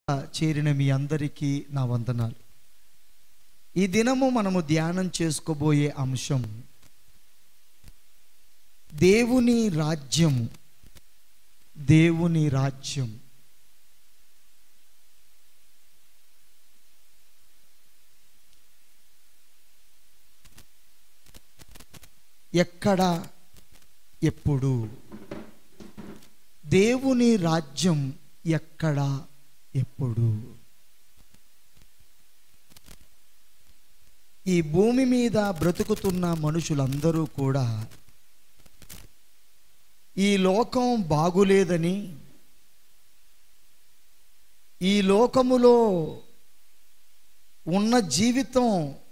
చేరిన మీ అందరికీ నా వందనాలు ఈ దినము మనము ధ్యానం చేసుకోబోయే అంశం దేవుని రాజ్యం దేవుని రాజ్యం ఎక్కడ ఎప్పుడు దేవుని రాజ్యం ఎక్కడ ఎప్పుడు ఈ భూమి మీద బ్రతుకుతున్న మనుషులందరూ కూడా ఈ లోకం బాగులేదని ఈ లోకములో ఉన్న జీవితం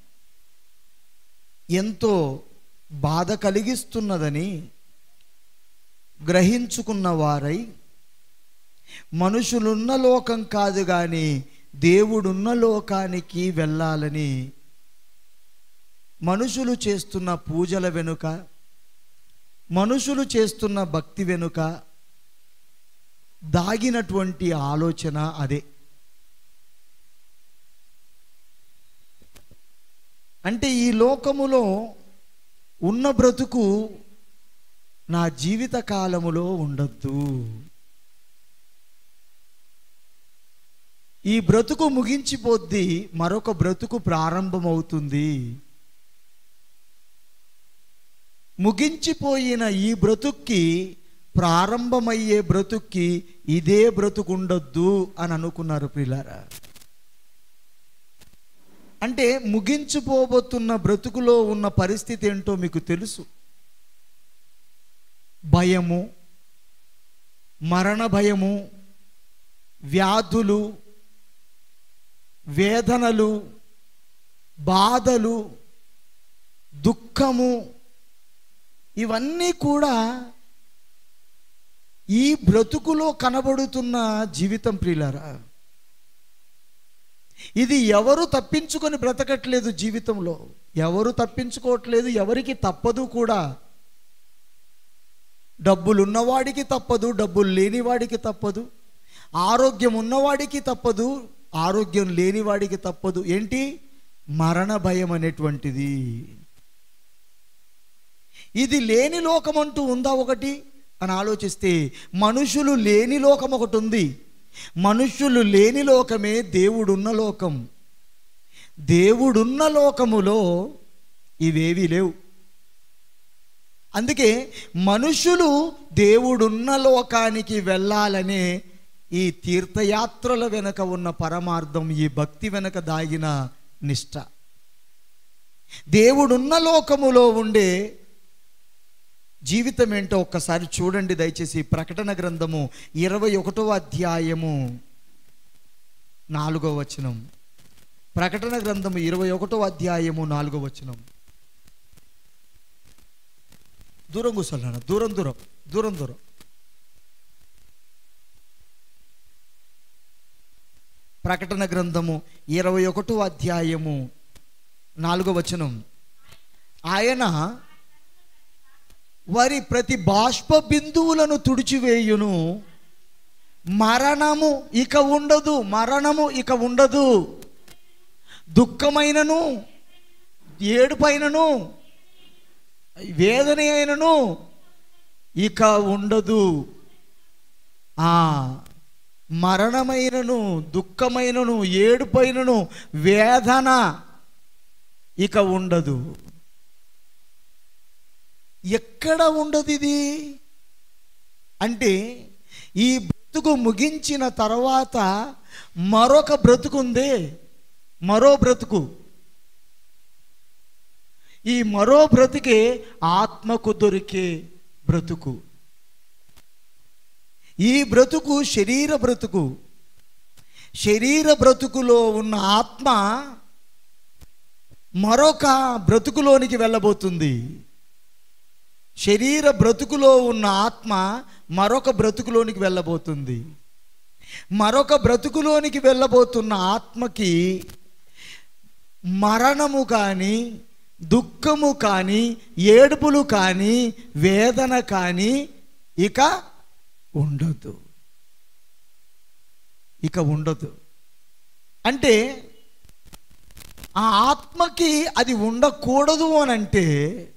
ఎంతో బాధ కలిగిస్తున్నదని గ్రహించుకున్న వారై మనుషులున్న లోకం కాదు కానీ దేవుడున్న లోకానికి వెళ్ళాలని మనుషులు చేస్తున్న పూజల వెనుక మనుషులు చేస్తున్న భక్తి వెనుక దాగినటువంటి ఆలోచన అదే అంటే ఈ లోకములో ఉన్న బ్రతుకు నా జీవిత కాలములో ఉండొద్దు ఈ బ్రతుకు ముగించిపోద్ది మరొక బ్రతుకు ప్రారంభమవుతుంది ముగించిపోయిన ఈ బ్రతుక్కి ప్రారంభమయ్యే బ్రతుక్కి ఇదే బ్రతుకుండొద్దు అని అనుకున్నారు ప్రిలారా అంటే ముగించిపోబోతున్న బ్రతుకులో ఉన్న పరిస్థితి ఏంటో మీకు తెలుసు భయము మరణ భయము వ్యాధులు వేదనలు బాధలు దుఃఖము ఇవన్నీ కూడా ఈ బ్రతుకులో కనబడుతున్న జీవితం ప్రియులారా ఇది ఎవరు తప్పించుకొని బ్రతకట్లేదు జీవితంలో ఎవరు తప్పించుకోవట్లేదు ఎవరికి తప్పదు కూడా డబ్బులు ఉన్నవాడికి తప్పదు డబ్బులు లేనివాడికి తప్పదు ఆరోగ్యం ఉన్నవాడికి తప్పదు ఆరోగ్యం లేనివాడికి తప్పదు ఏంటి మరణ భయం అనేటువంటిది ఇది లేని లోకం అంటూ ఉందా ఒకటి అని ఆలోచిస్తే మనుషులు లేని లోకం ఒకటి ఉంది మనుష్యులు లేని లోకమే దేవుడున్న లోకం దేవుడున్న లోకములో ఇవేవి లేవు అందుకే మనుషులు దేవుడున్న లోకానికి వెళ్ళాలనే ఈ తీర్థయాత్రల వెనక ఉన్న పరమార్థం ఈ భక్తి వెనక దాగిన నిష్ట దేవుడున్న లోకములో ఉండే జీవితం ఏంటో ఒక్కసారి చూడండి దయచేసి ప్రకటన గ్రంథము ఇరవై ఒకటో అధ్యాయము నాలుగో వచనం ప్రకటన గ్రంథము ఇరవై ఒకటో అధ్యాయము నాలుగో వచనం దూరం కూర్చోలేనా దూరం దూరం దూరం దూరం ప్రకటన గ్రంథము ఇరవై ఒకటో అధ్యాయము నాలుగో వచనం ఆయన వారి ప్రతి బాష్ప బిందువులను తుడిచివేయును మరణము ఇక ఉండదు మరణము ఇక ఉండదు దుఃఖమైనను ఏడుపైనను వేదన అయినను ఇక ఉండదు ఆ మరణమైనను దుఃఖమైనను ఏడుపైనను వేదన ఇక ఉండదు ఎక్కడ ఉండదు ఇది అంటే ఈ బ్రతుకు ముగించిన తర్వాత మరొక బ్రతుకుందే మరో బ్రతుకు ఈ మరో బ్రతుకే ఆత్మకు దొరికే బ్రతుకు ఈ బ్రతుకు శరీర బ్రతుకు శరీర బ్రతుకులో ఉన్న ఆత్మ మరొక బ్రతుకులోనికి వెళ్ళబోతుంది శరీర బ్రతుకులో ఉన్న ఆత్మ మరొక బ్రతుకులోనికి వెళ్ళబోతుంది మరొక బ్రతుకులోనికి వెళ్ళబోతున్న ఆత్మకి మరణము కానీ దుఃఖము కానీ ఏడుపులు కానీ వేదన కానీ ఇక ఉండదు ఇక ఉండదు అంటే ఆ ఆత్మకి అది ఉండకూడదు అని అంటే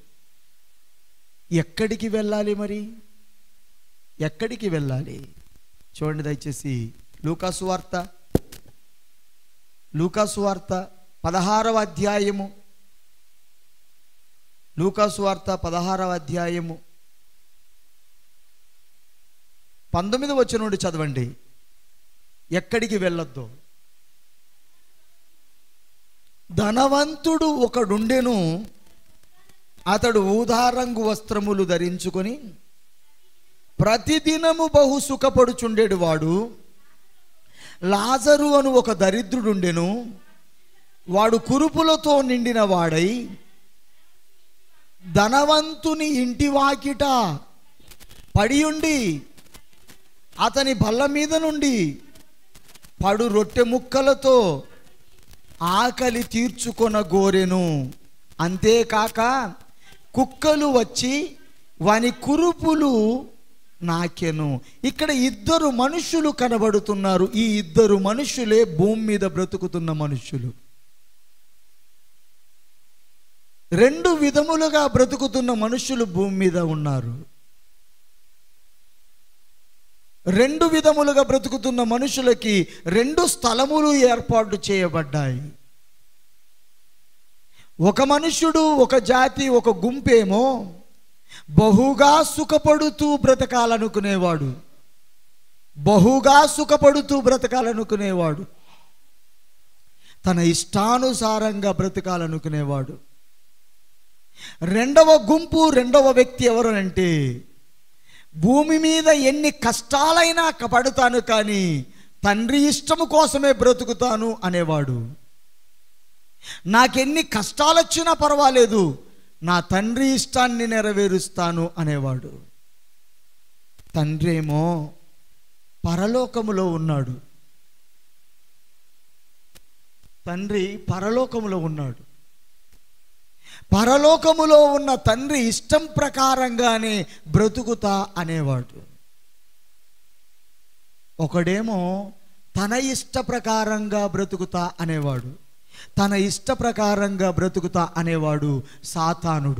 ఎక్కడికి వెళ్ళాలి మరి ఎక్కడికి వెళ్ళాలి చూడండి దయచేసి లూకాసు వార్త లూకాసు వార్త పదహారవ అధ్యాయము లూకాసు వార్త పదహారవ అధ్యాయము పంతొమ్మిది వచ్చిన నుండి చదవండి ఎక్కడికి వెళ్ళొద్దు ధనవంతుడు ఒకడుండెను అతడు ఊదారంగు వస్త్రములు ధరించుకొని ప్రతిదినము బహు సుఖపడుచుండేడు వాడు లాజరు అను ఒక దరిద్రుడుండెను వాడు కురుపులతో నిండిన వాడై ధనవంతుని ఇంటి వాకిట పడియుండి అతని బల్ల మీద నుండి పడు రొట్టె ముక్కలతో ఆకలి తీర్చుకొన గోరెను అంతేకాక కుక్కలు వచ్చి వాని కురుపులు నాకెను ఇక్కడ ఇద్దరు మనుషులు కనబడుతున్నారు ఈ ఇద్దరు మనుషులే భూమి మీద బ్రతుకుతున్న మనుషులు రెండు విధములుగా బ్రతుకుతున్న మనుషులు భూమి మీద ఉన్నారు రెండు విధములుగా బ్రతుకుతున్న మనుషులకి రెండు స్థలములు ఏర్పాటు చేయబడ్డాయి ఒక మనుషుడు ఒక జాతి ఒక గుంపేమో బహుగా సుఖపడుతూ బ్రతకాలనుకునేవాడు బహుగా సుఖపడుతూ బ్రతకాలనుకునేవాడు తన ఇష్టానుసారంగా బ్రతకాలనుకునేవాడు రెండవ గుంపు రెండవ వ్యక్తి ఎవరు అంటే భూమి మీద ఎన్ని కష్టాలైనా పడుతాను కానీ తండ్రి ఇష్టము కోసమే బ్రతుకుతాను అనేవాడు నాకెన్ని కష్టాలు వచ్చినా పర్వాలేదు నా తండ్రి ఇష్టాన్ని నెరవేరుస్తాను అనేవాడు తండ్రి ఏమో పరలోకములో ఉన్నాడు తండ్రి పరలోకములో ఉన్నాడు పరలోకములో ఉన్న తండ్రి ఇష్టం ప్రకారంగానే బ్రతుకుతా అనేవాడు ఒకడేమో తన ఇష్ట ప్రకారంగా బ్రతుకుతా అనేవాడు తన ఇష్ట ప్రకారంగా బ్రతుకుతా అనేవాడు సాతానుడు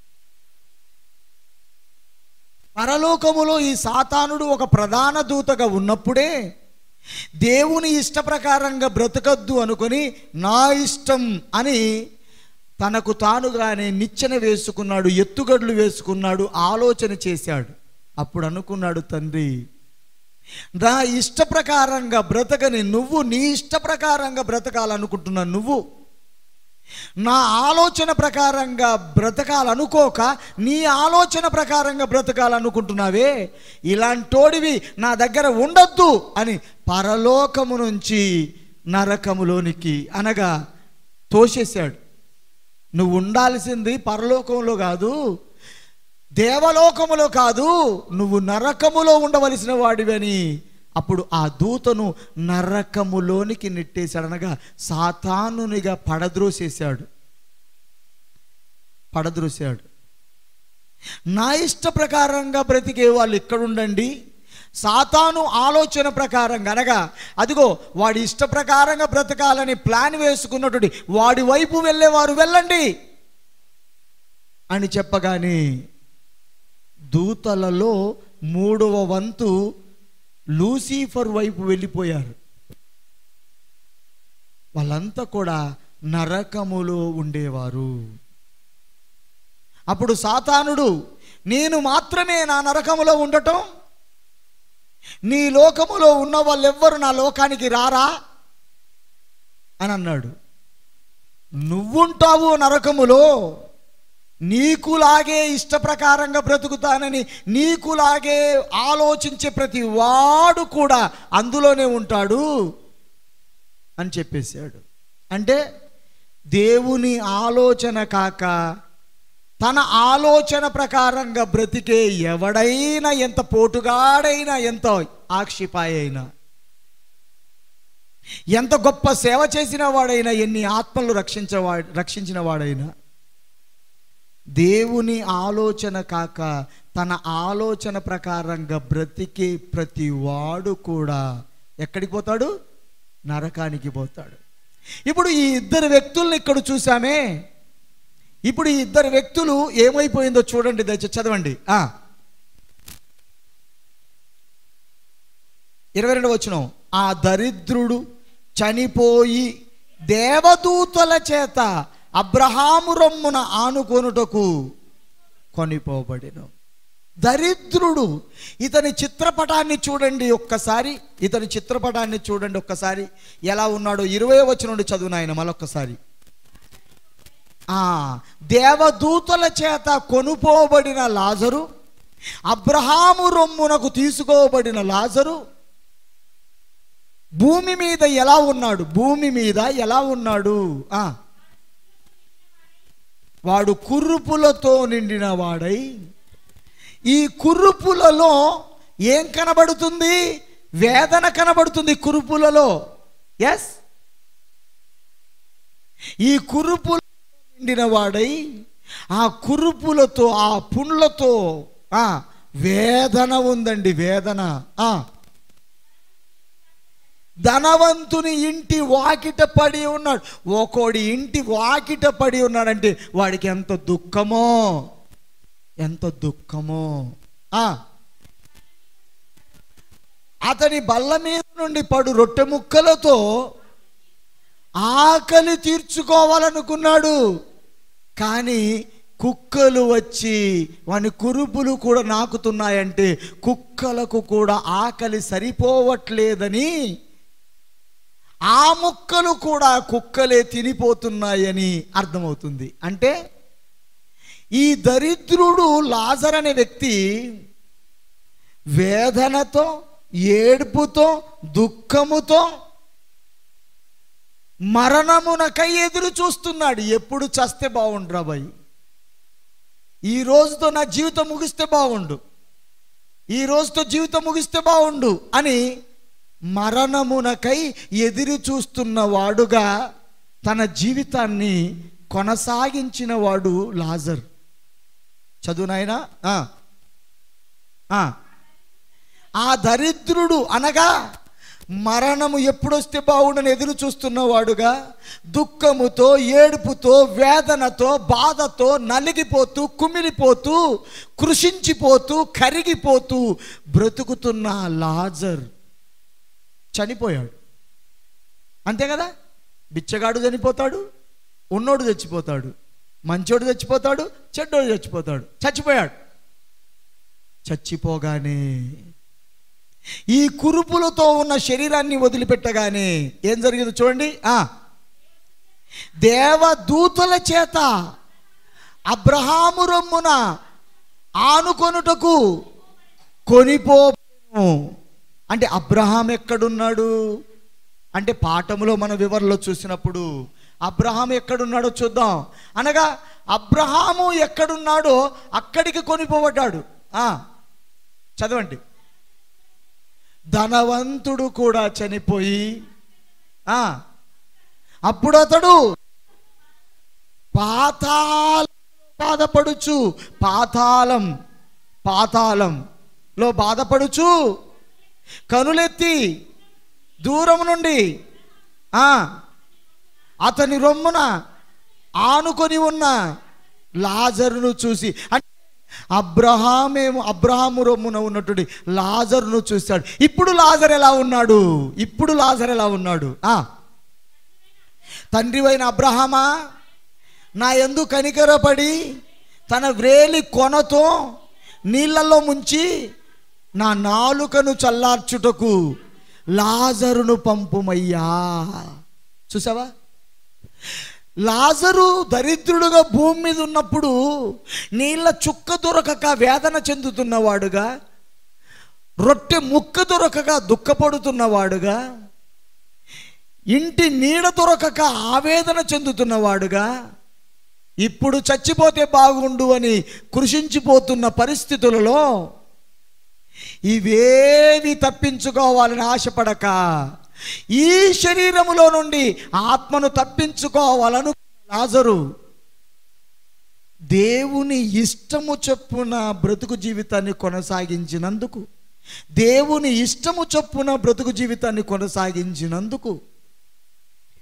పరలోకములో ఈ సాతానుడు ఒక ప్రధాన దూతగా ఉన్నప్పుడే దేవుని ఇష్ట ప్రకారంగా బ్రతకద్దు అనుకొని నా ఇష్టం అని తనకు తానుగానే నిచ్చెన వేసుకున్నాడు ఎత్తుగడ్లు వేసుకున్నాడు ఆలోచన చేశాడు అప్పుడు అనుకున్నాడు తండ్రి నా ఇష్ట ప్రకారంగా బ్రతకని నువ్వు నీ ఇష్ట ప్రకారంగా బ్రతకాలనుకుంటున్నా నువ్వు నా ఆలోచన ప్రకారంగా బ్రతకాలనుకోక నీ ఆలోచన ప్రకారంగా బ్రతకాలనుకుంటున్నావే ఇలాంటోడివి నా దగ్గర ఉండొద్దు అని పరలోకము నుంచి నరకములోనికి అనగా తోసేశాడు నువ్వు ఉండాల్సింది పరలోకంలో కాదు దేవలోకములో కాదు నువ్వు నరకములో ఉండవలసిన వాడివని అప్పుడు ఆ దూతను నరకములోనికి నెట్టేశాడు అనగా సాతానునిగా పడద్రోసేశాడు పడద్రోసాడు నా ఇష్ట ప్రకారంగా బ్రతికే వాళ్ళు ఇక్కడుండండి సాతాను ఆలోచన ప్రకారంగా అనగా అదిగో వాడి ఇష్ట ప్రకారంగా బ్రతకాలని ప్లాన్ వేసుకున్నటువంటి వాడి వైపు వెళ్ళేవారు వెళ్ళండి అని చెప్పగానే దూతలలో మూడవ వంతు లూసిఫర్ వైపు వెళ్ళిపోయారు వాళ్ళంతా కూడా నరకములో ఉండేవారు అప్పుడు సాతానుడు నేను మాత్రమే నా నరకములో ఉండటం నీ లోకములో ఉన్న వాళ్ళెవ్వరు నా లోకానికి రారా అని అన్నాడు నువ్వుంటావు నరకములో నీకులాగే ఇష్ట ప్రకారంగా బ్రతుకుతానని నీకులాగే ఆలోచించే ప్రతి వాడు కూడా అందులోనే ఉంటాడు అని చెప్పేశాడు అంటే దేవుని ఆలోచన కాక తన ఆలోచన ప్రకారంగా బ్రతికే ఎవడైనా ఎంత పోటుగాడైనా ఎంత ఆక్షిపాయ అయినా ఎంత గొప్ప సేవ చేసిన వాడైనా ఎన్ని ఆత్మలు రక్షించవా రక్షించిన వాడైనా దేవుని ఆలోచన కాక తన ఆలోచన ప్రకారంగా బ్రతికే ప్రతి వాడు కూడా ఎక్కడికి పోతాడు నరకానికి పోతాడు ఇప్పుడు ఈ ఇద్దరు వ్యక్తుల్ని ఇక్కడ చూసామే ఇప్పుడు ఈ ఇద్దరు వ్యక్తులు ఏమైపోయిందో చూడండి దయచేసి చదవండి ఆ. ఇరవై రెండు వచ్చిన ఆ దరిద్రుడు చనిపోయి దేవదూతల చేత అబ్రహాము రొమ్మున ఆనుకొనుటకు కొనిపోబడిను దరిద్రుడు ఇతని చిత్రపటాన్ని చూడండి ఒక్కసారి ఇతని చిత్రపటాన్ని చూడండి ఒక్కసారి ఎలా ఉన్నాడో ఇరవై వచ్చిన నుండి చదువు నాయన మళ్ళొక్కసారి ఆ దేవదూతల చేత కొనుపోబడిన లాజరు అబ్రహాము రొమ్మునకు తీసుకోబడిన లాజరు భూమి మీద ఎలా ఉన్నాడు భూమి మీద ఎలా ఉన్నాడు ఆ వాడు కుర్రుపులతో నిండిన వాడై ఈ కుర్రుపులలో ఏం కనబడుతుంది వేదన కనబడుతుంది కురుపులలో ఎస్ ఈ కురుపులు నిండిన వాడై ఆ కురుపులతో ఆ పుండ్లతో ఆ వేదన ఉందండి వేదన ఆ ధనవంతుని ఇంటి వాకిట పడి ఉన్నాడు ఒకడి ఇంటి వాకిట పడి ఉన్నాడంటే వాడికి ఎంత దుఃఖమో ఎంత దుఃఖమో ఆ అతని బల్ల మీద నుండి పడు రొట్టె ముక్కలతో ఆకలి తీర్చుకోవాలనుకున్నాడు కానీ కుక్కలు వచ్చి వాని కురుపులు కూడా నాకుతున్నాయంటే కుక్కలకు కూడా ఆకలి సరిపోవట్లేదని ఆ ముక్కలు కూడా కుక్కలే తినిపోతున్నాయని అర్థమవుతుంది అంటే ఈ దరిద్రుడు లాజర్ అనే వ్యక్తి వేదనతో ఏడుపుతో దుఃఖముతో మరణమునకై ఎదురు చూస్తున్నాడు ఎప్పుడు చస్తే బాగుండు రాబాయి ఈ రోజుతో నా జీవితం ముగిస్తే బాగుండు ఈ రోజుతో జీవితం ముగిస్తే బాగుండు అని మరణమునకై ఎదురు చూస్తున్న వాడుగా తన జీవితాన్ని కొనసాగించిన వాడు లాజర్ చదువు నాయనా ఆ. ఆ. ఆ దరిద్రుడు అనగా మరణము ఎప్పుడొస్తే బాగుండని ఎదురు చూస్తున్నవాడుగా దుఃఖముతో ఏడుపుతో వేదనతో బాధతో నలిగిపోతూ కుమిలిపోతూ కృషించిపోతూ కరిగిపోతూ బ్రతుకుతున్న లాజర్ చనిపోయాడు అంతే కదా బిచ్చగాడు చనిపోతాడు ఉన్నోడు చచ్చిపోతాడు మంచోడు చచ్చిపోతాడు చెడ్డోడు చచ్చిపోతాడు చచ్చిపోయాడు చచ్చిపోగానే ఈ కురుపులతో ఉన్న శరీరాన్ని వదిలిపెట్టగానే ఏం జరిగింది చూడండి ఆ దేవదూతల చేత అబ్రహాము రొమ్మున ఆనుకొనుటకు కొనిపోను అంటే అబ్రహాం ఎక్కడున్నాడు అంటే పాఠములో మన వివరణలో చూసినప్పుడు అబ్రహాం ఎక్కడున్నాడో చూద్దాం అనగా అబ్రహాము ఎక్కడున్నాడో అక్కడికి కొనిపోబడ్డాడు ఆ, చదవండి ధనవంతుడు కూడా చనిపోయి ఆ, అప్పుడు అతడు పాతాళ బాధపడుచు పాతాళం పాతాళంలో బాధపడుచు కనులెత్తి దూరం నుండి ఆ అతని రొమ్మున ఆనుకొని ఉన్న లాజరును చూసి అంటే అబ్రహామేమో అబ్రహాము రొమ్మున ఉన్నటువంటి లాజరును చూశాడు ఇప్పుడు లాజర్ ఎలా ఉన్నాడు ఇప్పుడు లాజర్ ఎలా ఉన్నాడు ఆ తండ్రివైన అబ్రహామా నా ఎందు కనికరపడి తన వ్రేలి కొనతో నీళ్ళల్లో ముంచి నా నాలుకను చల్లార్చుటకు లాజరును పంపుమయ్యా చూసావా లాజరు దరిద్రుడుగా భూమి మీద ఉన్నప్పుడు నీళ్ళ చుక్క దొరకక వేదన చెందుతున్నవాడుగా రొట్టె ముక్క దొరకక దుఃఖపడుతున్నవాడుగా ఇంటి నీడ దొరకక ఆవేదన చెందుతున్నవాడుగా ఇప్పుడు చచ్చిపోతే బాగుండు అని కృషించిపోతున్న పరిస్థితులలో ఇవేవి తప్పించుకోవాలని ఆశపడక ఈ శరీరములో నుండి ఆత్మను తప్పించుకోవాలను లాజరు దేవుని ఇష్టము చొప్పున బ్రతుకు జీవితాన్ని కొనసాగించినందుకు దేవుని ఇష్టము చొప్పున బ్రతుకు జీవితాన్ని కొనసాగించినందుకు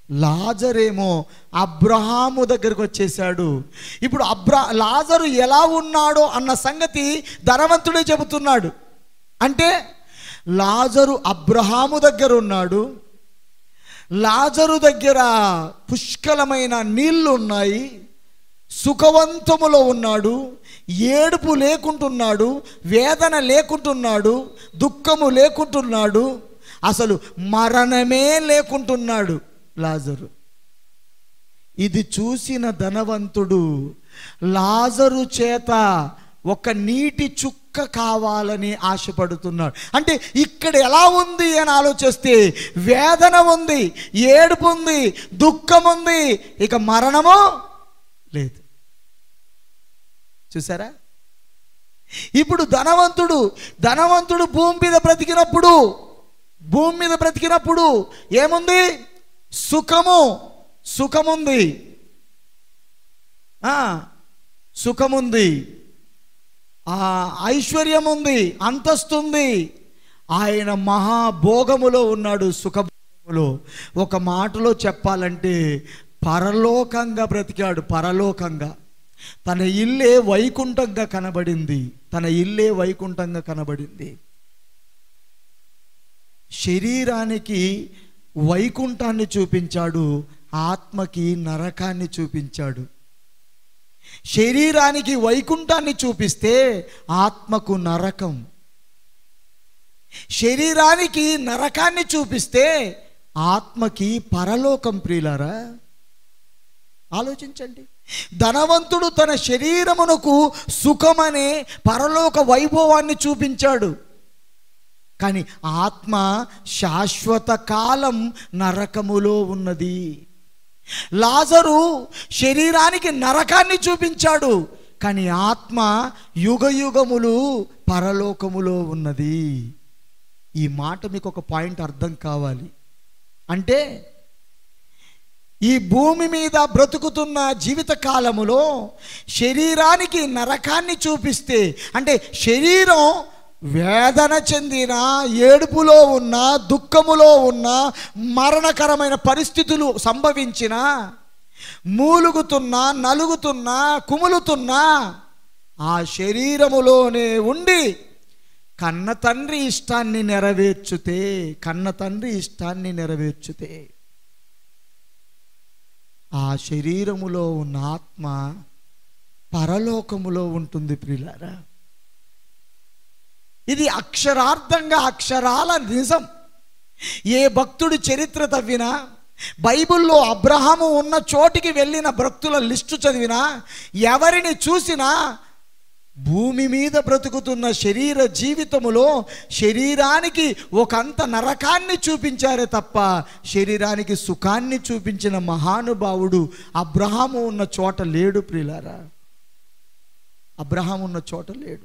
లాజరేమో అబ్రహాము దగ్గరకు వచ్చేసాడు ఇప్పుడు అబ్రా లాజరు ఎలా ఉన్నాడో అన్న సంగతి ధనవంతుడే చెబుతున్నాడు అంటే లాజరు అబ్రహాము దగ్గర ఉన్నాడు లాజరు దగ్గర పుష్కలమైన నీళ్లు ఉన్నాయి సుఖవంతములో ఉన్నాడు ఏడుపు లేకుంటున్నాడు వేదన లేకుంటున్నాడు దుఃఖము లేకుంటున్నాడు అసలు మరణమే లేకుంటున్నాడు లాజరు ఇది చూసిన ధనవంతుడు లాజరు చేత ఒక నీటి చుక్క కావాలని ఆశపడుతున్నాడు అంటే ఇక్కడ ఎలా ఉంది అని ఆలోచిస్తే వేదన ఉంది ఏడుపు ఉంది దుఃఖం ఉంది ఇక మరణము లేదు చూసారా ఇప్పుడు ధనవంతుడు ధనవంతుడు భూమి మీద బ్రతికినప్పుడు భూమి మీద బ్రతికినప్పుడు ఏముంది సుఖము సుఖముంది ఆ, సుఖముంది ఆ ఐశ్వర్యం ఉంది అంతస్తుంది ఆయన మహాభోగములో ఉన్నాడు సుఖభోగములో ఒక మాటలో చెప్పాలంటే పరలోకంగా బ్రతికాడు పరలోకంగా తన ఇల్లే వైకుంఠంగా కనబడింది తన ఇల్లే వైకుంఠంగా కనబడింది శరీరానికి వైకుంఠాన్ని చూపించాడు ఆత్మకి నరకాన్ని చూపించాడు శరీరానికి వైకుంఠాన్ని చూపిస్తే ఆత్మకు నరకం శరీరానికి నరకాన్ని చూపిస్తే ఆత్మకి పరలోకం ప్రియులారా ఆలోచించండి ధనవంతుడు తన శరీరమునకు సుఖమనే పరలోక వైభవాన్ని చూపించాడు కానీ ఆత్మ శాశ్వత కాలం నరకములో ఉన్నది లాజరు శరీరానికి నరకాన్ని చూపించాడు కానీ ఆత్మ యుగ యుగములు పరలోకములో ఉన్నది ఈ మాట మీకు ఒక పాయింట్ అర్థం కావాలి అంటే ఈ భూమి మీద బ్రతుకుతున్న జీవిత కాలములో శరీరానికి నరకాన్ని చూపిస్తే అంటే శరీరం వేదన చెందిన ఏడుపులో ఉన్న దుఃఖములో ఉన్న మరణకరమైన పరిస్థితులు సంభవించిన మూలుగుతున్నా నలుగుతున్నా కుములుతున్నా ఆ శరీరములోనే ఉండి కన్న తండ్రి ఇష్టాన్ని నెరవేర్చుతే కన్న తండ్రి ఇష్టాన్ని నెరవేర్చుతే ఆ శరీరములో ఉన్న ఆత్మ పరలోకములో ఉంటుంది ప్రియులారా ఇది అక్షరార్థంగా అక్షరాల నిజం ఏ భక్తుడి చరిత్ర తవ్వినా బైబిల్లో అబ్రహాము ఉన్న చోటికి వెళ్ళిన భక్తుల లిస్టు చదివినా ఎవరిని చూసినా భూమి మీద బ్రతుకుతున్న శరీర జీవితములో శరీరానికి ఒకంత నరకాన్ని చూపించారే తప్ప శరీరానికి సుఖాన్ని చూపించిన మహానుభావుడు అబ్రహాము ఉన్న చోట లేడు ప్రియులారా అబ్రహాం ఉన్న చోట లేడు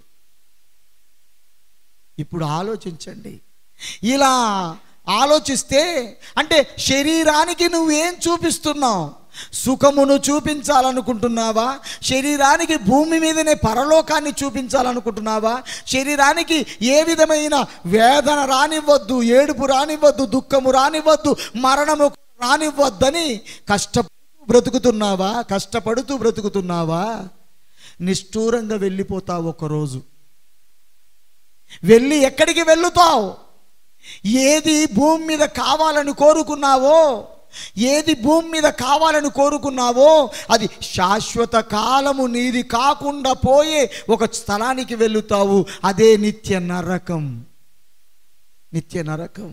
ఇప్పుడు ఆలోచించండి ఇలా ఆలోచిస్తే అంటే శరీరానికి నువ్వేం చూపిస్తున్నావు సుఖమును చూపించాలనుకుంటున్నావా శరీరానికి భూమి మీదనే పరలోకాన్ని చూపించాలనుకుంటున్నావా శరీరానికి ఏ విధమైన వేదన రానివ్వద్దు ఏడుపు రానివ్వద్దు దుఃఖము రానివ్వద్దు మరణము రానివ్వద్దని కష్టపడుతూ బ్రతుకుతున్నావా కష్టపడుతూ బ్రతుకుతున్నావా నిష్ఠూరంగా వెళ్ళిపోతావు ఒకరోజు వెళ్ళి ఎక్కడికి వెళ్ళుతావు ఏది భూమి మీద కావాలని కోరుకున్నావో ఏది భూమి మీద కావాలని కోరుకున్నావో అది శాశ్వత కాలము నీది కాకుండా పోయే ఒక స్థలానికి వెళుతావు అదే నిత్య నరకం నిత్య నరకం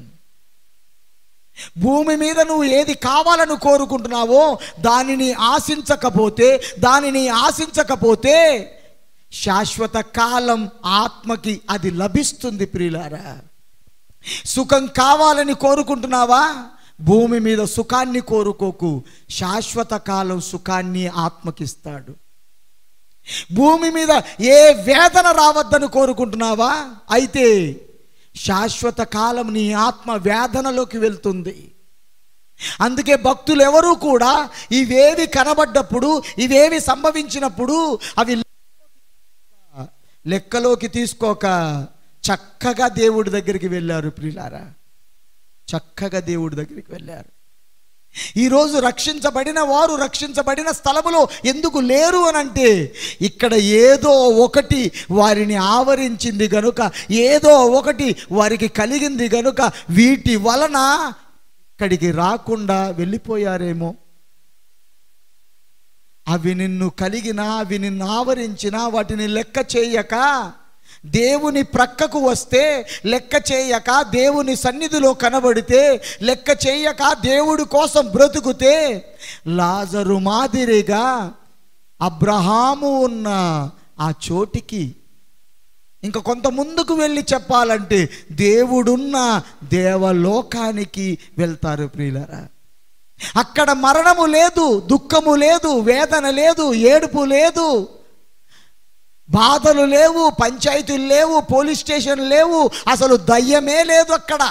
భూమి మీద నువ్వు ఏది కావాలని కోరుకుంటున్నావో దానిని ఆశించకపోతే దానిని ఆశించకపోతే శాశ్వత కాలం ఆత్మకి అది లభిస్తుంది ప్రియులారా సుఖం కావాలని కోరుకుంటున్నావా భూమి మీద సుఖాన్ని కోరుకోకు శాశ్వత కాలం సుఖాన్ని ఆత్మకిస్తాడు భూమి మీద ఏ వేదన రావద్దని కోరుకుంటున్నావా అయితే శాశ్వత కాలం నీ ఆత్మ వేదనలోకి వెళ్తుంది అందుకే భక్తులు ఎవరూ కూడా ఇవేవి కనబడ్డప్పుడు ఇవేవి సంభవించినప్పుడు అవి లెక్కలోకి తీసుకోక చక్కగా దేవుడి దగ్గరికి వెళ్ళారు ప్రియులారా చక్కగా దేవుడి దగ్గరికి వెళ్ళారు ఈరోజు రక్షించబడిన వారు రక్షించబడిన స్థలములో ఎందుకు లేరు అని అంటే ఇక్కడ ఏదో ఒకటి వారిని ఆవరించింది గనుక ఏదో ఒకటి వారికి కలిగింది గనుక వీటి వలన ఇక్కడికి రాకుండా వెళ్ళిపోయారేమో అవి నిన్ను కలిగినా అవి నిన్ను ఆవరించినా వాటిని లెక్క చేయక దేవుని ప్రక్కకు వస్తే లెక్క చేయక దేవుని సన్నిధిలో కనబడితే లెక్క చేయక దేవుడి కోసం బ్రతుకుతే లాజరు మాదిరిగా అబ్రహాము ఉన్న ఆ చోటికి ఇంకా కొంత ముందుకు వెళ్ళి చెప్పాలంటే దేవుడున్న దేవలోకానికి వెళ్తారు ప్రియులరా అక్కడ మరణము లేదు దుఃఖము లేదు వేదన లేదు ఏడుపు లేదు బాధలు లేవు పంచాయతీలు లేవు పోలీస్ స్టేషన్ లేవు అసలు దయ్యమే లేదు అక్కడ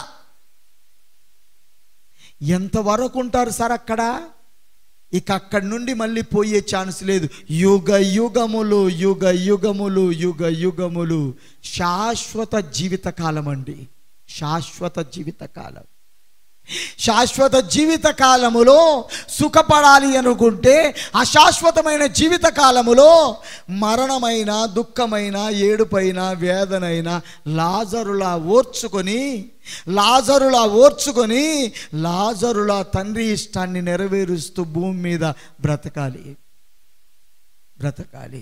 ఎంతవరకు ఉంటారు సార్ అక్కడ ఇక అక్కడి నుండి మళ్ళీ పోయే ఛాన్స్ లేదు యుగ యుగములు యుగ యుగములు యుగ యుగములు శాశ్వత జీవితకాలం అండి శాశ్వత జీవితకాలం శాశ్వత జీవిత కాలములో సుఖపడాలి అనుకుంటే అశాశ్వతమైన జీవిత కాలములో మరణమైన దుఃఖమైన ఏడుపైన వేదనైన లాజరులా ఓర్చుకొని లాజరులా ఓర్చుకొని లాజరులా తండ్రి ఇష్టాన్ని నెరవేరుస్తూ భూమి మీద బ్రతకాలి బ్రతకాలి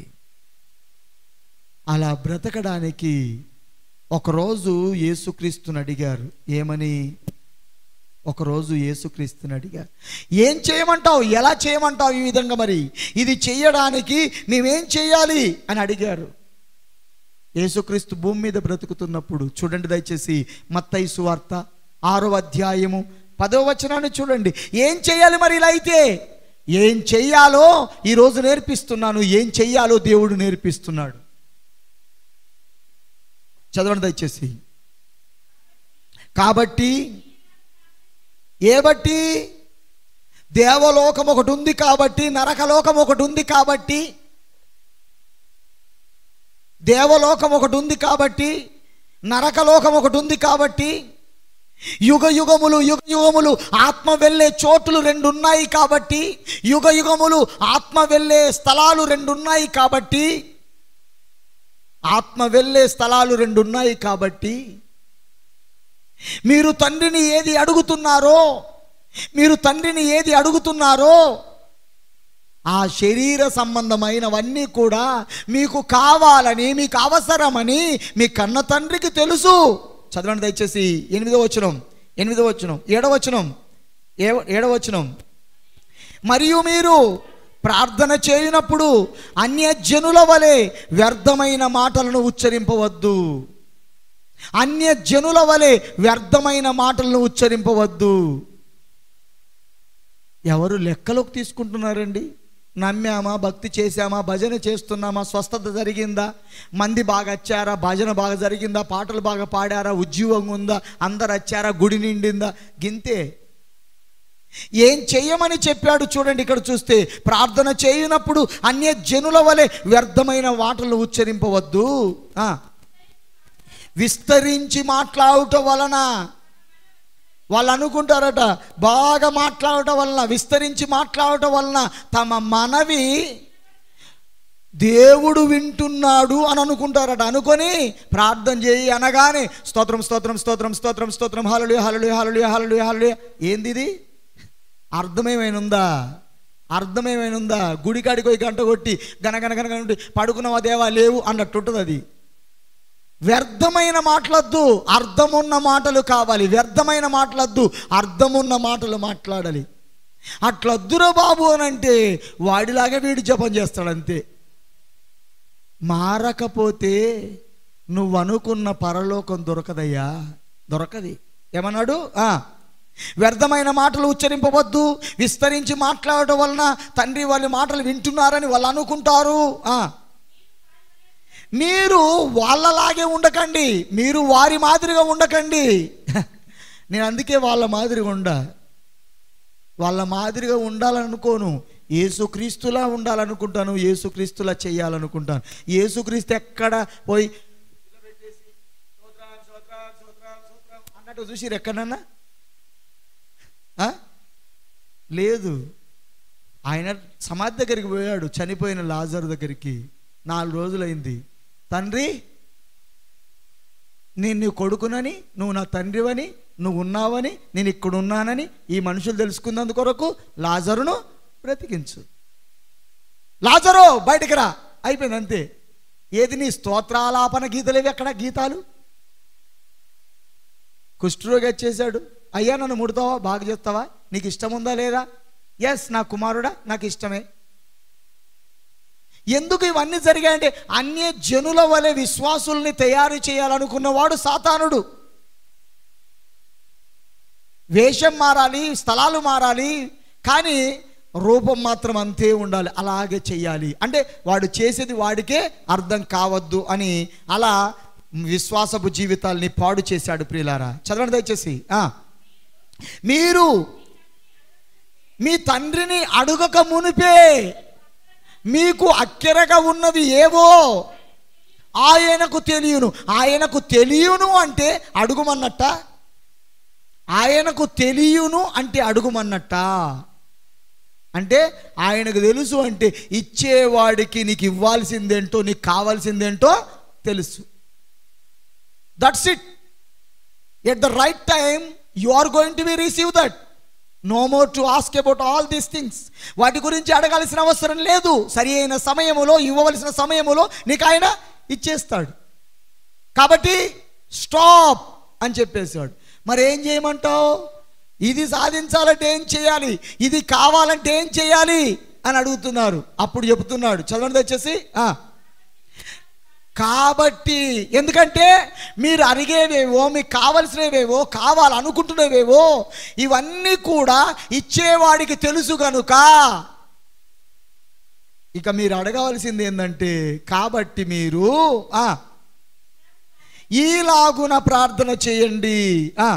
అలా బ్రతకడానికి ఒకరోజు యేసుక్రీస్తుని అడిగారు ఏమని ఒకరోజు యేసుక్రీస్తుని అడిగారు ఏం చేయమంటావు ఎలా చేయమంటావు ఈ విధంగా మరి ఇది చేయడానికి మేమేం చేయాలి అని అడిగారు యేసుక్రీస్తు భూమి మీద బ్రతుకుతున్నప్పుడు చూడండి దయచేసి మత్తయి సువార్త ఆరో అధ్యాయము పదో వచనాన్ని చూడండి ఏం చేయాలి మరి ఇలా అయితే ఏం చెయ్యాలో ఈరోజు నేర్పిస్తున్నాను ఏం చెయ్యాలో దేవుడు నేర్పిస్తున్నాడు చదవండి దయచేసి కాబట్టి ఏ బట్టి దేవలోకం ఒకటి ఉంది కాబట్టి నరకలోకం ఒకటి ఉంది కాబట్టి దేవలోకం ఒకటి ఉంది కాబట్టి నరకలోకం ఒకటి ఉంది కాబట్టి యుగ యుగములు యుగ యుగములు ఆత్మ వెళ్ళే చోటులు రెండు ఉన్నాయి కాబట్టి యుగ యుగములు ఆత్మ వెళ్ళే స్థలాలు రెండు ఉన్నాయి కాబట్టి ఆత్మ వెళ్ళే స్థలాలు రెండు ఉన్నాయి కాబట్టి మీరు తండ్రిని ఏది అడుగుతున్నారో మీరు తండ్రిని ఏది అడుగుతున్నారో ఆ శరీర సంబంధమైనవన్నీ కూడా మీకు కావాలని మీకు అవసరమని మీ కన్న తండ్రికి తెలుసు చదవండి దయచేసి ఎనిమిదో వచనం ఎనిమిదో వచనం ఏడవ వచనం ఏ ఏడవ వచనం మరియు మీరు ప్రార్థన చేయనప్పుడు అన్యజనుల వలె వ్యర్థమైన మాటలను ఉచ్చరింపవద్దు అన్య జనుల వలె వ్యర్థమైన మాటలను ఉచ్చరింపవద్దు ఎవరు లెక్కలోకి తీసుకుంటున్నారండి నమ్మామా భక్తి చేశామా భజన చేస్తున్నామా స్వస్థత జరిగిందా మంది బాగా వచ్చారా భజన బాగా జరిగిందా పాటలు బాగా పాడారా ఉద్యోగం ఉందా అందరు వచ్చారా గుడి నిండిందా గింతే ఏం చెయ్యమని చెప్పాడు చూడండి ఇక్కడ చూస్తే ప్రార్థన చేయనప్పుడు అన్య జనుల వలె వ్యర్థమైన మాటలు ఉచ్చరింపవద్దు ఆ. విస్తరించి మాట్లాడుట వలన వాళ్ళు అనుకుంటారట బాగా మాట్లాడటం వలన విస్తరించి మాట్లాడటం వలన తమ మనవి దేవుడు వింటున్నాడు అని అనుకుంటారట అనుకొని ప్రార్థన చేయి అనగానే స్తోత్రం స్తోత్రం స్తోత్రం స్తోత్రం స్తోత్రం హలలు హలలు హలలు హలలు హలలు ఏంది ఇది అర్థమేమైనా ఉందా అర్థమేమైనా ఉందా గుడికాడికి పోయి గంట కొట్టి గనగన గనగన ఉండి పడుకున్నావా దేవా లేవు అన్నట్టు ఉంటుంది అది వ్యర్థమైన మాటలొద్దు అర్థమున్న మాటలు కావాలి వ్యర్థమైన మాటలొద్దు అర్థమున్న మాటలు మాట్లాడాలి అట్లొద్దురా బాబు అని అంటే వాడిలాగా వీడు జపం చేస్తాడు అంతే మారకపోతే నువ్వు అనుకున్న పరలోకం దొరకదయ్యా దొరకది ఏమన్నాడు ఆ వ్యర్థమైన మాటలు ఉచ్చరింపవద్దు విస్తరించి మాట్లాడటం వలన తండ్రి వాళ్ళ మాటలు వింటున్నారని వాళ్ళు అనుకుంటారు ఆ మీరు వాళ్ళలాగే ఉండకండి మీరు వారి మాదిరిగా ఉండకండి నేను అందుకే వాళ్ళ మాదిరిగా ఉండ వాళ్ళ మాదిరిగా ఉండాలనుకోను ఏసుక్రీస్తులా ఉండాలనుకుంటాను ఏసుక్రీస్తులా చేయాలనుకుంటాను ఏసుక్రీస్తు ఎక్కడ పోయి అన్నట్టు చూసిరు ఎక్కడన్నా ఆ? లేదు ఆయన సమాధి దగ్గరికి పోయాడు చనిపోయిన లాజర్ దగ్గరికి నాలుగు రోజులైంది తండ్రి నేను నీ కొడుకునని నువ్వు నా తండ్రివని నువ్వు ఉన్నావని నేను ఇక్కడ ఉన్నానని ఈ మనుషులు తెలుసుకున్నందు కొరకు లాజరును బ్రతికించు లాజరు బయటికి రా అయిపోయింది అంతే ఏది నీ స్తోత్రాలాపన గీతలేవి ఎక్కడ గీతాలు కుష్ఠరోగి వచ్చేసాడు అయ్యా నన్ను ముడతావా బాగా చేస్తావా నీకు ఇష్టం ఉందా లేదా ఎస్ నా కుమారుడా నాకు ఇష్టమే ఎందుకు ఇవన్నీ జరిగాయంటే అన్య జనుల వలె విశ్వాసుల్ని తయారు చేయాలనుకున్నవాడు సాతానుడు వేషం మారాలి స్థలాలు మారాలి కానీ రూపం మాత్రం అంతే ఉండాలి అలాగే చెయ్యాలి అంటే వాడు చేసేది వాడికే అర్థం కావద్దు అని అలా విశ్వాసపు జీవితాల్ని పాడు చేశాడు ప్రియులారా చదవండి దయచేసి ఆ. మీరు మీ తండ్రిని అడుగక మునిపే మీకు అక్కెరగా ఉన్నవి ఏవో ఆయనకు తెలియను ఆయనకు తెలియను అంటే అడుగుమన్నట్ట ఆయనకు తెలియను అంటే అడుగుమన్నట్ట అంటే ఆయనకు తెలుసు అంటే ఇచ్చేవాడికి నీకు ఇవ్వాల్సిందేంటో నీకు కావాల్సిందేంటో తెలుసు that's it at the right time you are going to be receive that no more to ask about all these things వాటి గురించి అడగాల్సిన అవసరం లేదు సరి అయిన సమయములో ఇవ్వవలసిన సమయములో నీకు ఆయన ఇచ్చేస్తాడు కాబట్టి స్టాప్ అని చెప్పేశాడు మరి ఏం చేయమంటావు ఇది సాధించాలంటే ఏం చేయాలి ఇది కావాలంటే ఏం చేయాలి అని అడుగుతున్నారు అప్పుడు చెబుతున్నాడు చదవండి వచ్చేసి ఆ. కాబట్టి ఎందుకంటే మీరు అడిగేవేవో మీకు కావలసినవేవో కావాలనుకుంటున్నవేవో ఇవన్నీ కూడా ఇచ్చేవాడికి తెలుసు కనుక ఇక మీరు అడగవలసింది ఏంటంటే కాబట్టి మీరు ఆ, ఈలాగున ప్రార్థన చేయండి ఆ,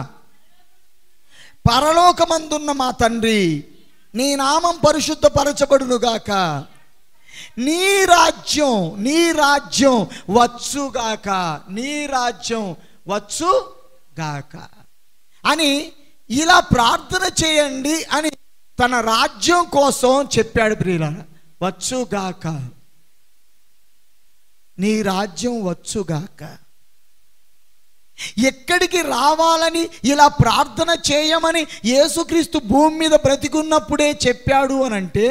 పరలోకమందున్న మా తండ్రి నీ నామం పరిశుద్ధపరచబడునుగాక నీ రాజ్యం నీ రాజ్యం వచ్చుగాక నీ రాజ్యం వచ్చుగాక అని ఇలా ప్రార్థన చేయండి అని తన రాజ్యం కోసం చెప్పాడు ప్రియుల వచ్చుగాక నీ రాజ్యం వచ్చుగాక ఎక్కడికి రావాలని ఇలా ప్రార్థన చేయమని యేసుక్రీస్తు భూమి మీద బ్రతికున్నప్పుడే చెప్పాడు అని అంటే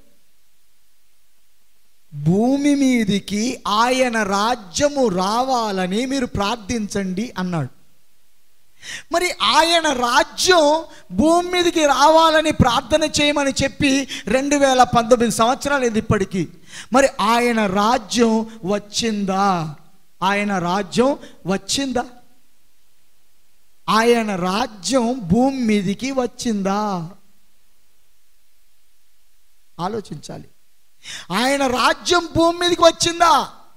భూమి మీదికి ఆయన రాజ్యము రావాలని మీరు ప్రార్థించండి అన్నాడు మరి ఆయన రాజ్యం భూమి మీదకి రావాలని ప్రార్థన చేయమని చెప్పి రెండు వేల పంతొమ్మిది సంవత్సరాలు ఇది ఇప్పటికీ మరి ఆయన రాజ్యం వచ్చిందా ఆయన రాజ్యం వచ్చిందా ఆయన రాజ్యం భూమి మీదికి వచ్చిందా ఆలోచించాలి ఆయన రాజ్యం భూమి మీదకి వచ్చిందా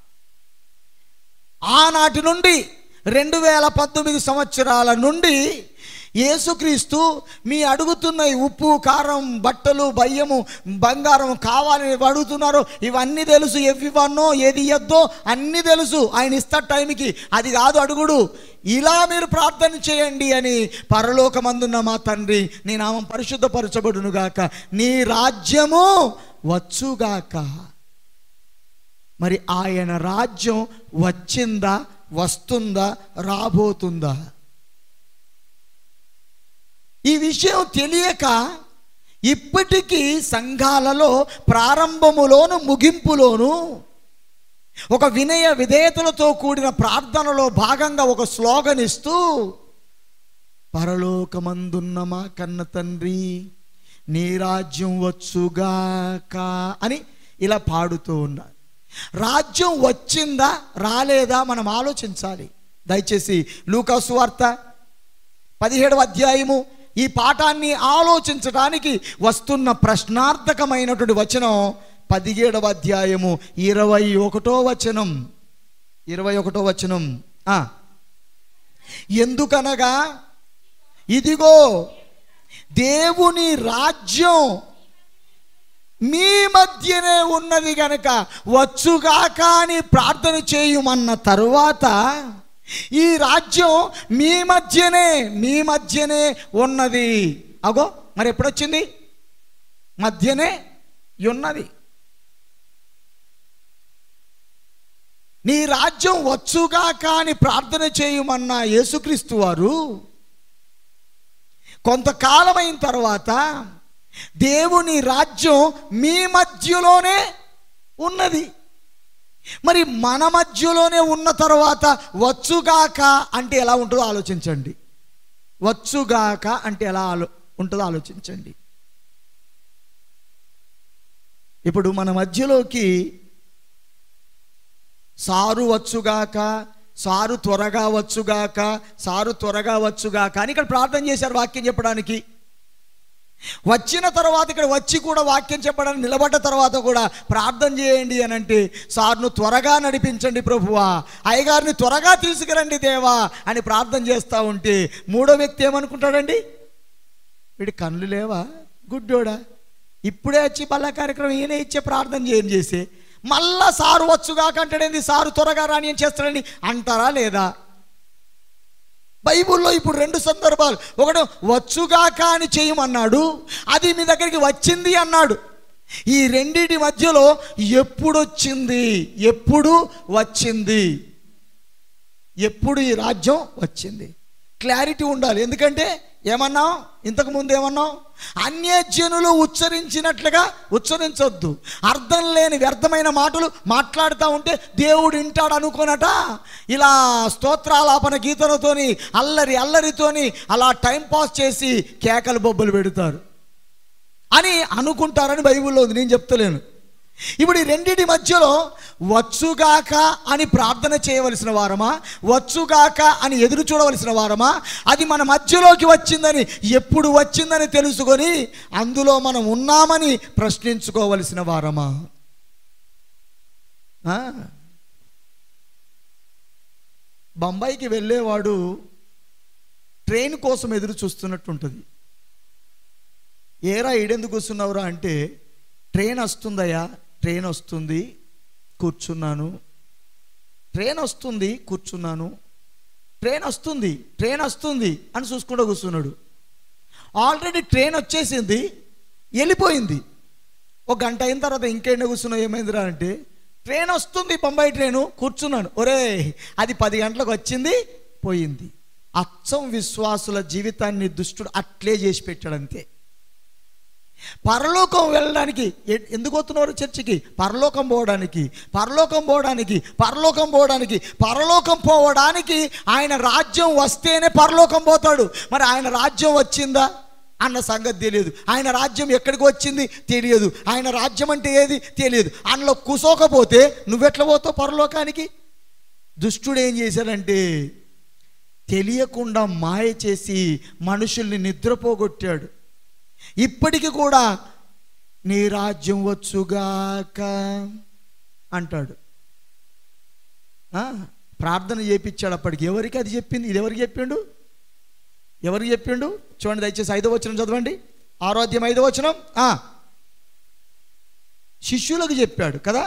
ఆనాటి నుండి రెండు వేల పంతొమ్మిది సంవత్సరాల నుండి యేసుక్రీస్తు మీ అడుగుతున్న ఈ ఉప్పు కారం బట్టలు బయ్యము బంగారం కావాలని అడుగుతున్నారు ఇవన్నీ తెలుసు ఎవి ఇవ్వన్నో ఏది ఇయ్యద్దో అన్నీ తెలుసు ఆయన ఇస్తా టైంకి అది కాదు అడుగుడు ఇలా మీరు ప్రార్థన చేయండి అని పరలోకమందున్న మా తండ్రి నీ నామం పరిశుద్ధపరచబడునుగాక నీ రాజ్యము వచ్చుగాక మరి ఆయన రాజ్యం వచ్చిందా వస్తుందా రాబోతుందా ఈ విషయం తెలియక ఇప్పటికీ సంఘాలలో ప్రారంభములోను ముగింపులోను ఒక వినయ విధేయతలతో కూడిన ప్రార్థనలో భాగంగా ఒక స్లోగన్ ఇస్తూ పరలోకమందున్న మా కన్న తండ్రి నీ రాజ్యం వచ్చుగాక అని ఇలా పాడుతూ ఉన్నారు రాజ్యం వచ్చిందా రాలేదా మనం ఆలోచించాలి దయచేసి లూకాసు వార్త పదిహేడవ అధ్యాయము ఈ పాఠాన్ని ఆలోచించడానికి వస్తున్న ప్రశ్నార్థకమైనటువంటి వచనం పదిహేడవ అధ్యాయము ఇరవై ఒకటో వచనం ఇరవై ఒకటో వచనం ఆ. ఎందుకనగా ఇదిగో దేవుని రాజ్యం మీ మధ్యనే ఉన్నది గనక వచ్చుగాక అని ప్రార్థన చేయమన్న తరువాత ఈ రాజ్యం మీ మధ్యనే మీ మధ్యనే ఉన్నది అగో మరి ఎప్పుడొచ్చింది మధ్యనే ఉన్నది నీ రాజ్యం వచ్చుగా కాని ప్రార్థన చేయమన్న యేసుక్రీస్తు వారు కొంతకాలమైన తర్వాత దేవుని రాజ్యం మీ మధ్యలోనే ఉన్నది మరి మన మధ్యలోనే ఉన్న తర్వాత వచ్చుగాక అంటే ఎలా ఉంటుందో ఆలోచించండి వచ్చుగాక అంటే ఎలా ఆలో ఉంటుందో ఆలోచించండి ఇప్పుడు మన మధ్యలోకి సారు వచ్చుగాక సారు త్వరగా వచ్చుగాక సారు త్వరగా వచ్చుగాక అని ఇక్కడ ప్రార్థన చేశారు వాక్యం చెప్పడానికి వచ్చిన తర్వాత ఇక్కడ వచ్చి కూడా వాక్యం చెప్పడానికి నిలబడ్డ తర్వాత కూడా ప్రార్థన చేయండి అని అంటే సార్ను త్వరగా నడిపించండి ప్రభువా అయ్యగారిని త్వరగా తీసుకురండి దేవా అని ప్రార్థన చేస్తూ ఉంటే మూడో వ్యక్తి ఏమనుకుంటాడండి వీడి కళ్ళు లేవా గుడ్డోడా ఇప్పుడే వచ్చి బల్ల కార్యక్రమం ఈయన ఇచ్చే ప్రార్థన చేయని చేసి మళ్ళా సారు వచ్చుగా కంటాడేంది సారు త్వరగా రాని ఏం చేస్తాడని అంటారా లేదా బైబిల్లో ఇప్పుడు రెండు సందర్భాలు ఒకడు వచ్చుగాక అని చేయమన్నాడు అది మీ దగ్గరికి వచ్చింది అన్నాడు ఈ రెండిటి మధ్యలో ఎప్పుడు వచ్చింది ఎప్పుడు వచ్చింది ఎప్పుడు ఈ రాజ్యం వచ్చింది క్లారిటీ ఉండాలి ఎందుకంటే ఏమన్నాం ఇంతకు ముందు ఏమన్నాం అన్యజనులు ఉచ్చరించినట్లుగా ఉచ్చరించొద్దు అర్థం లేని వ్యర్థమైన మాటలు మాట్లాడుతూ ఉంటే దేవుడు వింటాడు అనుకోనట ఇలా స్తోత్రాలాపన గీతలతోని అల్లరి అల్లరితోని అలా టైం పాస్ చేసి కేకలు బొబ్బలు పెడతారు అని అనుకుంటారని బైబిల్లో ఉంది నేను చెప్తలేను ఇప్పుడు ఈ రెండింటి మధ్యలో వచ్చుగాక అని ప్రార్థన చేయవలసిన వారమా వచ్చుగాక అని ఎదురు చూడవలసిన వారమా అది మన మధ్యలోకి వచ్చిందని ఎప్పుడు వచ్చిందని తెలుసుకొని అందులో మనం ఉన్నామని ప్రశ్నించుకోవలసిన వారమా ఆ? బొంబాయికి వెళ్ళేవాడు ట్రైన్ కోసం ఎదురు చూస్తున్నట్టు ఉంటుంది ఏరా ఈడెందుకు కూర్చున్నావురా అంటే ట్రైన్ వస్తుందయ్యా ట్రైన్ వస్తుంది కూర్చున్నాను ట్రైన్ వస్తుంది కూర్చున్నాను ట్రైన్ వస్తుంది ట్రైన్ వస్తుంది అని చూసుకుంటూ కూర్చున్నాడు ఆల్రెడీ ట్రైన్ వచ్చేసింది వెళ్ళిపోయింది ఒక గంట అయిన తర్వాత ఇంకేంటి కూర్చున్నావు ఏమైందిరా అంటే ట్రైన్ వస్తుంది బొంబాయి ట్రైను కూర్చున్నాను ఒరే అది పది గంటలకు వచ్చింది పోయింది అచ్చం విశ్వాసుల జీవితాన్ని దుష్టుడు అట్లే చేసి పెట్టాడు అంతే పరలోకం వెళ్ళడానికి ఎ- ఎందుకు వస్తున్నారు చర్చికి పరలోకం పోవడానికి పరలోకం పోవడానికి పరలోకం పోవడానికి పరలోకం పోవడానికి ఆయన రాజ్యం వస్తేనే పరలోకం పోతాడు మరి ఆయన రాజ్యం వచ్చిందా అన్న సంగతి తెలియదు ఆయన రాజ్యం ఎక్కడికి వచ్చింది తెలియదు ఆయన రాజ్యం అంటే ఏది తెలియదు అందులో కుసోకపోతే నువ్వెట్లా పోతావు పరలోకానికి దుష్టుడు ఏం చేశాడంటే తెలియకుండా మాయ చేసి మనుషుల్ని నిద్రపోగొట్టాడు ఇప్పటికి కూడా నీ రాజ్యం వచ్చుగాక అంటాడు ఆ, ప్రార్థన చేపించాడు అప్పటికి ఎవరికి అది చెప్పింది ఇది ఎవరికి చెప్పిండు ఎవరికి చెప్పిండు చూడండి దయచేసి ఐదో వచనం చదవండి ఆరోగ్యం ఐదో వచనం ఆ. శిష్యులకు చెప్పాడు కదా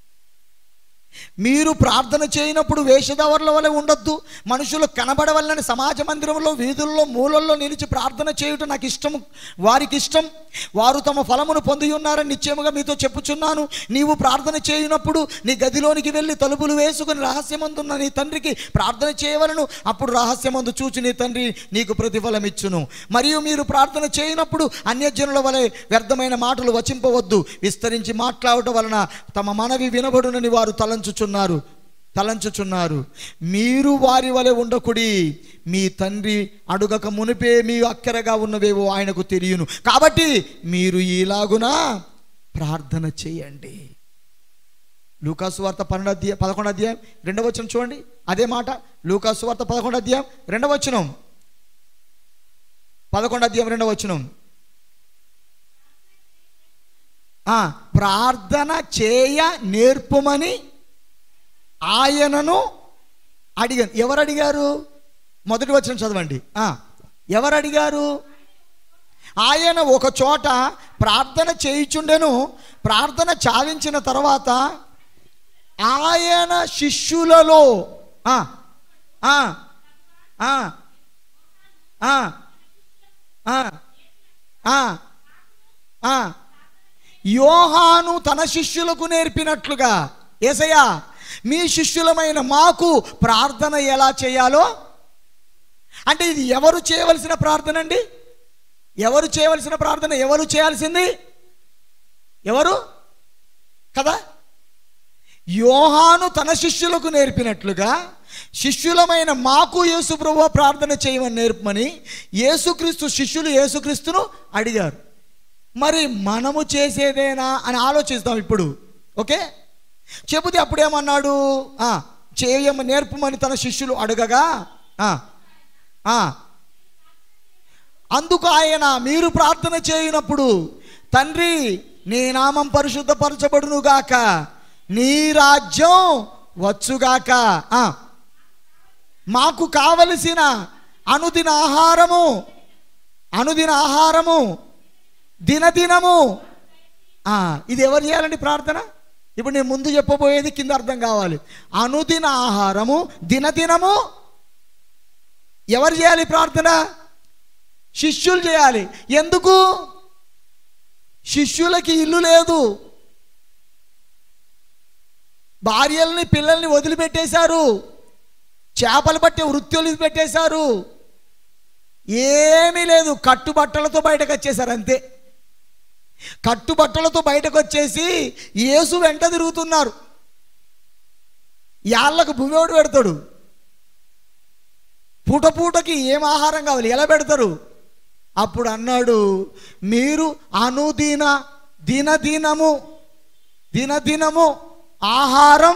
మీరు ప్రార్థన చేయనప్పుడు వేషధావర్ల వలె ఉండొద్దు మనుషులు కనబడవల్లని సమాజ మందిరంలో వీధుల్లో మూలల్లో నిలిచి ప్రార్థన చేయుట నాకు ఇష్టం వారికి ఇష్టం వారు తమ ఫలమును పొంది ఉన్నారని నిశ్చయముగా మీతో చెప్పుచున్నాను నీవు ప్రార్థన చేయనప్పుడు నీ గదిలోనికి వెళ్ళి తలుపులు వేసుకుని రహస్యమందున్న నీ తండ్రికి ప్రార్థన చేయవలను అప్పుడు రహస్యమందు చూచి నీ తండ్రి నీకు ప్రతిఫలం ఇచ్చును మరియు మీరు ప్రార్థన చేయనప్పుడు అన్యజనుల వలె వ్యర్థమైన మాటలు వచింపవద్దు విస్తరించి మాట్లాడటం వలన తమ మనవి వినబడునని వారు తలంచుచున్నారు తలంచుచున్నారు మీరు వారి వలె ఉండకుడి మీ తండ్రి అడుగక మునిపే మీ అక్కరగా ఉన్నవేవో ఆయనకు తెలియను కాబట్టి మీరు ఈలాగున ప్రార్థన చేయండి లూకాసు వార్త పన్నెండు అధ్యాయం పదకొండు అధ్యాయం రెండవ వచనం చూడండి అదే మాట లూకాసు వార్త పదకొండు అధ్యాయం రెండవ వచనం పదకొండు అధ్యాయం రెండవ వచనం ఆ, ప్రార్థన చేయ నేర్పుమని ఆయనను అడిగాను ఎవరు అడిగారు మొదటి వచ్చిన చదవండి ఆ, ఎవరు అడిగారు ఆయన ఒక చోట ప్రార్థన చేయుచుండెను ప్రార్థన చాలించిన తర్వాత ఆయన శిష్యులలో ఆ, ఆ, ఆ, ఆ, ఆ, ఆ, ఆ, యోహాను తన శిష్యులకు నేర్పినట్లుగా ఏసయ్యా మీ శిష్యులమైన మాకు ప్రార్థన ఎలా చేయాలో అంటే ఇది ఎవరు చేయవలసిన ప్రార్థన అండి ఎవరు చేయవలసిన ప్రార్థన ఎవరు చేయాల్సింది ఎవరు కదా యోహాను తన శిష్యులకు నేర్పినట్లుగా శిష్యులమైన మాకు యేసుప్రభు ప్రార్థన చేయమని నేర్పమని యేసుక్రీస్తు శిష్యులు యేసుక్రీస్తును అడిగారు మరి మనము చేసేదేనా అని ఆలోచిస్తాం ఇప్పుడు ఓకే చెబితే అప్పుడేమన్నాడు ఆ, చేయమ నేర్పమని తన శిష్యులు అడగగా ఆ, ఆ, అందుకు ఆయన మీరు ప్రార్థన చేయనప్పుడు తండ్రి నీ నామం పరిశుద్ధపరచబడును గాక నీ రాజ్యం వచ్చుగాక ఆ, మాకు కావలసిన అనుదిన ఆహారము అనుదిన ఆహారము దినదినము ఆ, ఇది ఎవరు చేయాలండి ప్రార్థన ఇప్పుడు నేను ముందు చెప్పబోయేది కింద అర్థం కావాలి అనుదిన ఆహారము దినదినము ఎవరు చేయాలి ప్రార్థన శిష్యులు చేయాలి ఎందుకు శిష్యులకి ఇల్లు లేదు భార్యల్ని పిల్లల్ని వదిలిపెట్టేశారు చేపలు పట్టే వృత్తులు పెట్టేశారు ఏమీ లేదు కట్టుబట్టలతో బయటకు వచ్చేసారు అంతే కట్టుబట్టలతో బయటకు వచ్చేసి యేసు వెంట తిరుగుతున్నారు యాళ్ళకు భూమివాడు పెడతాడు పూట పూటకి ఏం ఆహారం కావాలి ఎలా పెడతారు అప్పుడు అన్నాడు మీరు అనుదిన దినదినము దినదినము ఆహారం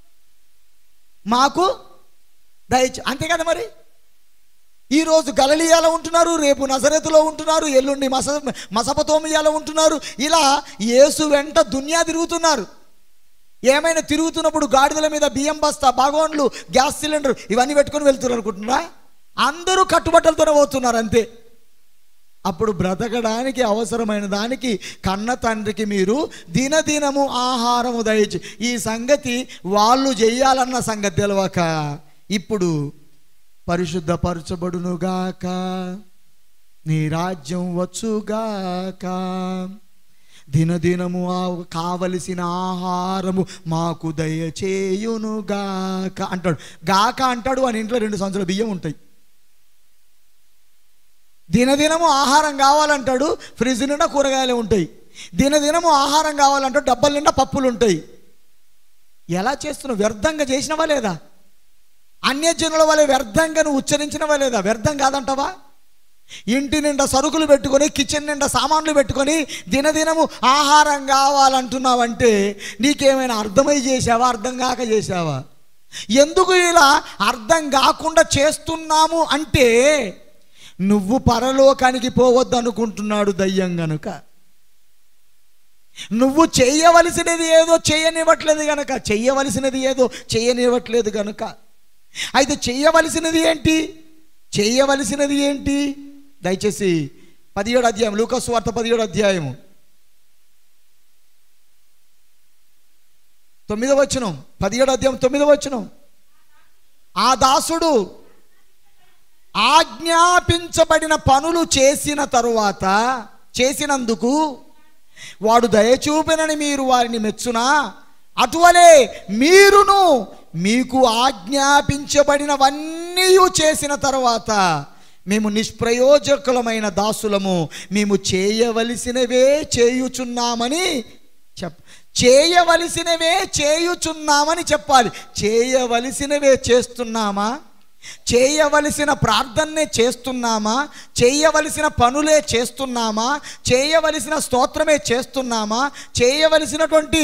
మాకు దయచు అంతే కదా మరి ఈరోజు గలలియాలో ఉంటున్నారు రేపు నజరెతులో ఉంటున్నారు ఎల్లుండి మస మసపతోమియాలో ఉంటున్నారు ఇలా యేసు వెంట దునియా తిరుగుతున్నారు ఏమైనా తిరుగుతున్నప్పుడు గాడిదల మీద బియ్యం బస్తా బాగోన్లు గ్యాస్ సిలిండర్ ఇవన్నీ పెట్టుకొని వెళ్తున్నారు అనుకుంటున్నారా అందరూ కట్టుబట్టలతోనే పోతున్నారు అంతే అప్పుడు బ్రతకడానికి అవసరమైన దానికి కన్న తండ్రికి మీరు దినదినము ఆహారము దయచి ఈ సంగతి వాళ్ళు చెయ్యాలన్న సంగతి తెలవక ఇప్పుడు పరిశుద్ధపరచబడునుగాక నీ రాజ్యం వచ్చుగాక దినదినము ఆ కావలసిన ఆహారము మాకు దయచేయునుగాక అంటాడు గాక అంటాడు అని ఇంట్లో రెండు సంవత్సరాల బియ్యం ఉంటాయి దినదినము ఆహారం కావాలంటాడు ఫ్రిడ్జ్ నిండా కూరగాయలు ఉంటాయి దినదినము ఆహారం కావాలంటాడు డబ్బల నిండా పప్పులు ఉంటాయి ఎలా చేస్తున్నావు వ్యర్థంగా చేసినవా లేదా అన్యజనుల వల్ల వ్యర్థంగా నువ్వు ఉచ్చరించినవా లేదా వ్యర్థం కాదంటావా ఇంటి నిండా సరుకులు పెట్టుకొని కిచెన్ నిండా సామాన్లు పెట్టుకొని దినదినము ఆహారం కావాలంటున్నావంటే నీకేమైనా అర్థమై చేసావా అర్థం కాక చేసావా ఎందుకు ఇలా అర్థం కాకుండా చేస్తున్నాము అంటే నువ్వు పరలోకానికి పోవద్దు అనుకుంటున్నాడు దయ్యం గనుక నువ్వు చేయవలసినది ఏదో చేయనివ్వట్లేదు గనక చెయ్యవలసినది ఏదో చేయనివ్వట్లేదు గనుక అయితే చెయ్యవలసినది ఏంటి చేయవలసినది ఏంటి దయచేసి పదిహేడు అధ్యాయం లూకస్ వార్త పదిహేడు అధ్యాయము తొమ్మిదవ వచనం పదిహేడు అధ్యాయం తొమ్మిదవ వచనం ఆ దాసుడు ఆజ్ఞాపించబడిన పనులు చేసిన తరువాత చేసినందుకు వాడు దయచూపినని మీరు వారిని మెచ్చునా అటువలే మీరును మీకు ఆజ్ఞాపించబడినవన్నీ చేసిన తర్వాత మేము నిష్ప్రయోజకులమైన దాసులము మేము చేయవలసినవే చేయుచున్నామని చెప్ చేయవలసినవే చేయుచున్నామని చెప్పాలి చేయవలసినవే చేస్తున్నామా చేయవలసిన ప్రార్థనే చేస్తున్నామా చేయవలసిన పనులే చేస్తున్నామా చేయవలసిన స్తోత్రమే చేస్తున్నామా చేయవలసినటువంటి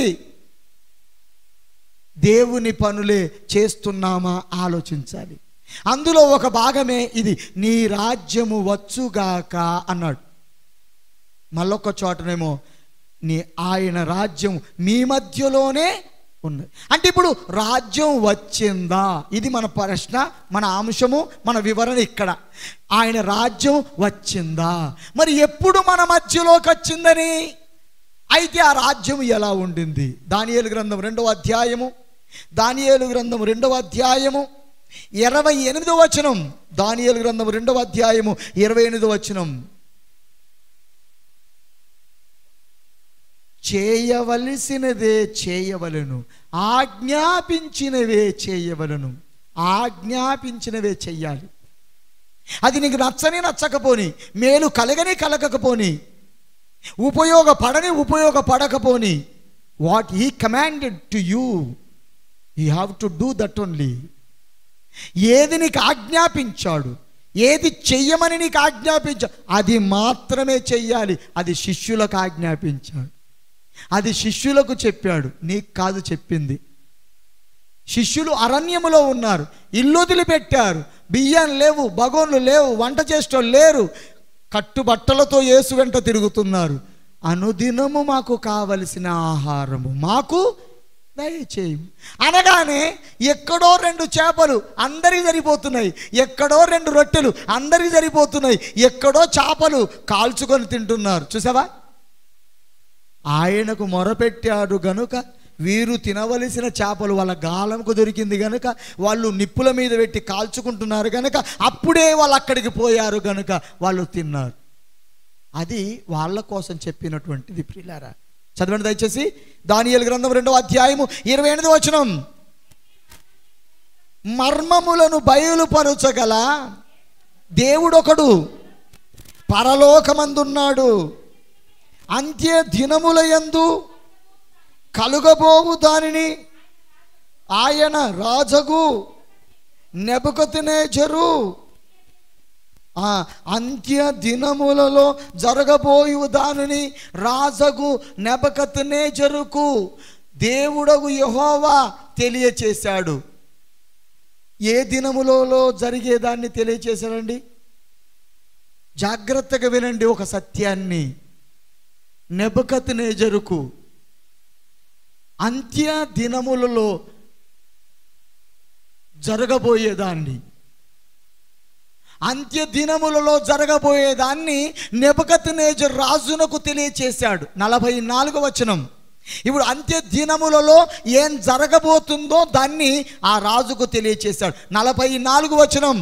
దేవుని పనులే చేస్తున్నామా ఆలోచించాలి అందులో ఒక భాగమే ఇది నీ రాజ్యము వచ్చుగాక అన్నాడు మళ్ళొక్క చోటనేమో నీ ఆయన రాజ్యం మీ మధ్యలోనే ఉన్నది అంటే ఇప్పుడు రాజ్యం వచ్చిందా ఇది మన ప్రశ్న మన అంశము మన వివరణ ఇక్కడ ఆయన రాజ్యం వచ్చిందా మరి ఎప్పుడు మన మధ్యలోకి వచ్చిందని అయితే ఆ రాజ్యం ఎలా ఉండింది దానియేలు గ్రంథం రెండవ అధ్యాయము దానియేలు గ్రంథం రెండవ అధ్యాయము ఇరవై ఎనిమిదో వచనం దానియేలు గ్రంథం రెండవ అధ్యాయము ఇరవై ఎనిమిదో వచనం చేయవలసినదే చేయవలను ఆజ్ఞాపించినవే చేయవలను ఆజ్ఞాపించినవే చెయ్యాలి అది నీకు నచ్చని నచ్చకపోని మేలు కలగని కలగకపోని ఉపయోగపడని ఉపయోగపడకపోని what he commanded to you you have to do that only ఏది నీకు ఆజ్ఞాపించాడు ఏది చెయ్యమని నీకు ఆజ్ఞాపించా అది మాత్రమే చెయ్యాలి అది శిష్యులకు ఆజ్ఞాపించాడు అది శిష్యులకు చెప్పాడు నీకు కాదు చెప్పింది శిష్యులు అరణ్యములో ఉన్నారు ఇల్లు వదిలిపెట్టారు బియ్యం లేవు బగోన్లు లేవు వంట చేసేటోళ్ళు లేరు కట్టుబట్టలతో యేసు వెంట తిరుగుతున్నారు అనుదినము మాకు కావలసిన ఆహారము మాకు దయచేయు అనగానే ఎక్కడో రెండు చేపలు అందరికి సరిపోతున్నాయి ఎక్కడో రెండు రొట్టెలు అందరికి సరిపోతున్నాయి ఎక్కడో చేపలు కాల్చుకొని తింటున్నారు చూసావా ఆయనకు మొరపెట్టాడు గనుక వీరు తినవలసిన చేపలు వాళ్ళ గాలంకు దొరికింది గనుక వాళ్ళు నిప్పుల మీద పెట్టి కాల్చుకుంటున్నారు గనుక అప్పుడే వాళ్ళు అక్కడికి పోయారు గనుక వాళ్ళు తిన్నారు అది వాళ్ళ కోసం చెప్పినటువంటిది ప్రిలారా చదవండి దయచేసి దానియలు గ్రంథం రెండవ అధ్యాయము ఇరవై ఎనిమిది వచనం మర్మములను బయలుపరచగల దేవుడొకడు పరలోకమందున్నాడు అంత్య దినముల యందు కలుగబోవు దానిని ఆయన రాజగు నెబుకతినేజరు ఆ అంత్య దినములలో జరగబోయు దానిని రాజగు నెబకత్నేజరుకు దేవుడగు యహోవా తెలియచేశాడు ఏ దినములలో జరిగేదాన్ని తెలియచేశాడండి జాగ్రత్తగా వినండి ఒక సత్యాన్ని నెబకత్నేజరుకు అంత్య దినములలో జరగబోయేదాన్ని అంత్య దినములలో జరగబోయేదాన్ని నెబకత్నేజర్ రాజునకు తెలియచేశాడు నలభై నాలుగు వచనం ఇప్పుడు అంత్య దినములలో ఏం జరగబోతుందో దాన్ని ఆ రాజుకు తెలియచేశాడు నలభై నాలుగు వచనం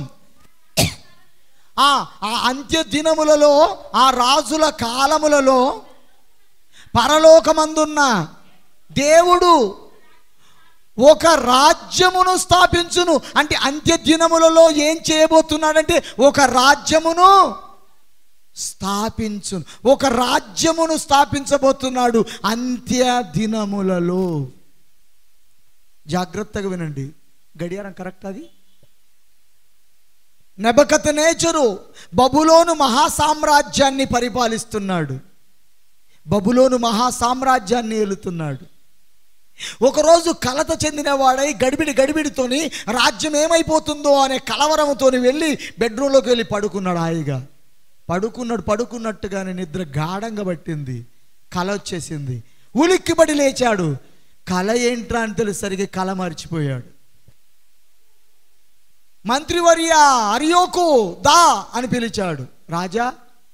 ఆ ఆ అంత్య దినములలో ఆ రాజుల కాలములలో పరలోకమందున్న దేవుడు ఒక రాజ్యమును స్థాపించును అంటే అంత్య దినములలో ఏం చేయబోతున్నాడంటే ఒక రాజ్యమును స్థాపించును ఒక రాజ్యమును స్థాపించబోతున్నాడు అంత్య దినములలో జాగ్రత్తగా వినండి గడియారం కరెక్ట్ అది నెబకత నేచరు బబులోను మహాసామ్రాజ్యాన్ని పరిపాలిస్తున్నాడు బబులోను మహాసామ్రాజ్యాన్ని ఏలుతున్నాడు ఒకరోజు కలత చెందినవాడై గడిబిడి గడిబిడితోని రాజ్యం ఏమైపోతుందో అనే కలవరంతోని వెళ్ళి బెడ్రూమ్లోకి వెళ్ళి పడుకున్నాడు హాయిగా పడుకున్నాడు పడుకున్నట్టుగానే నిద్ర గాఢంగా పట్టింది కల వచ్చేసింది ఉలిక్కిపడి లేచాడు కల ఏంట్రా అని తెలిసరికి కల మర్చిపోయాడు మంత్రివర్య అరియోకు దా అని పిలిచాడు రాజా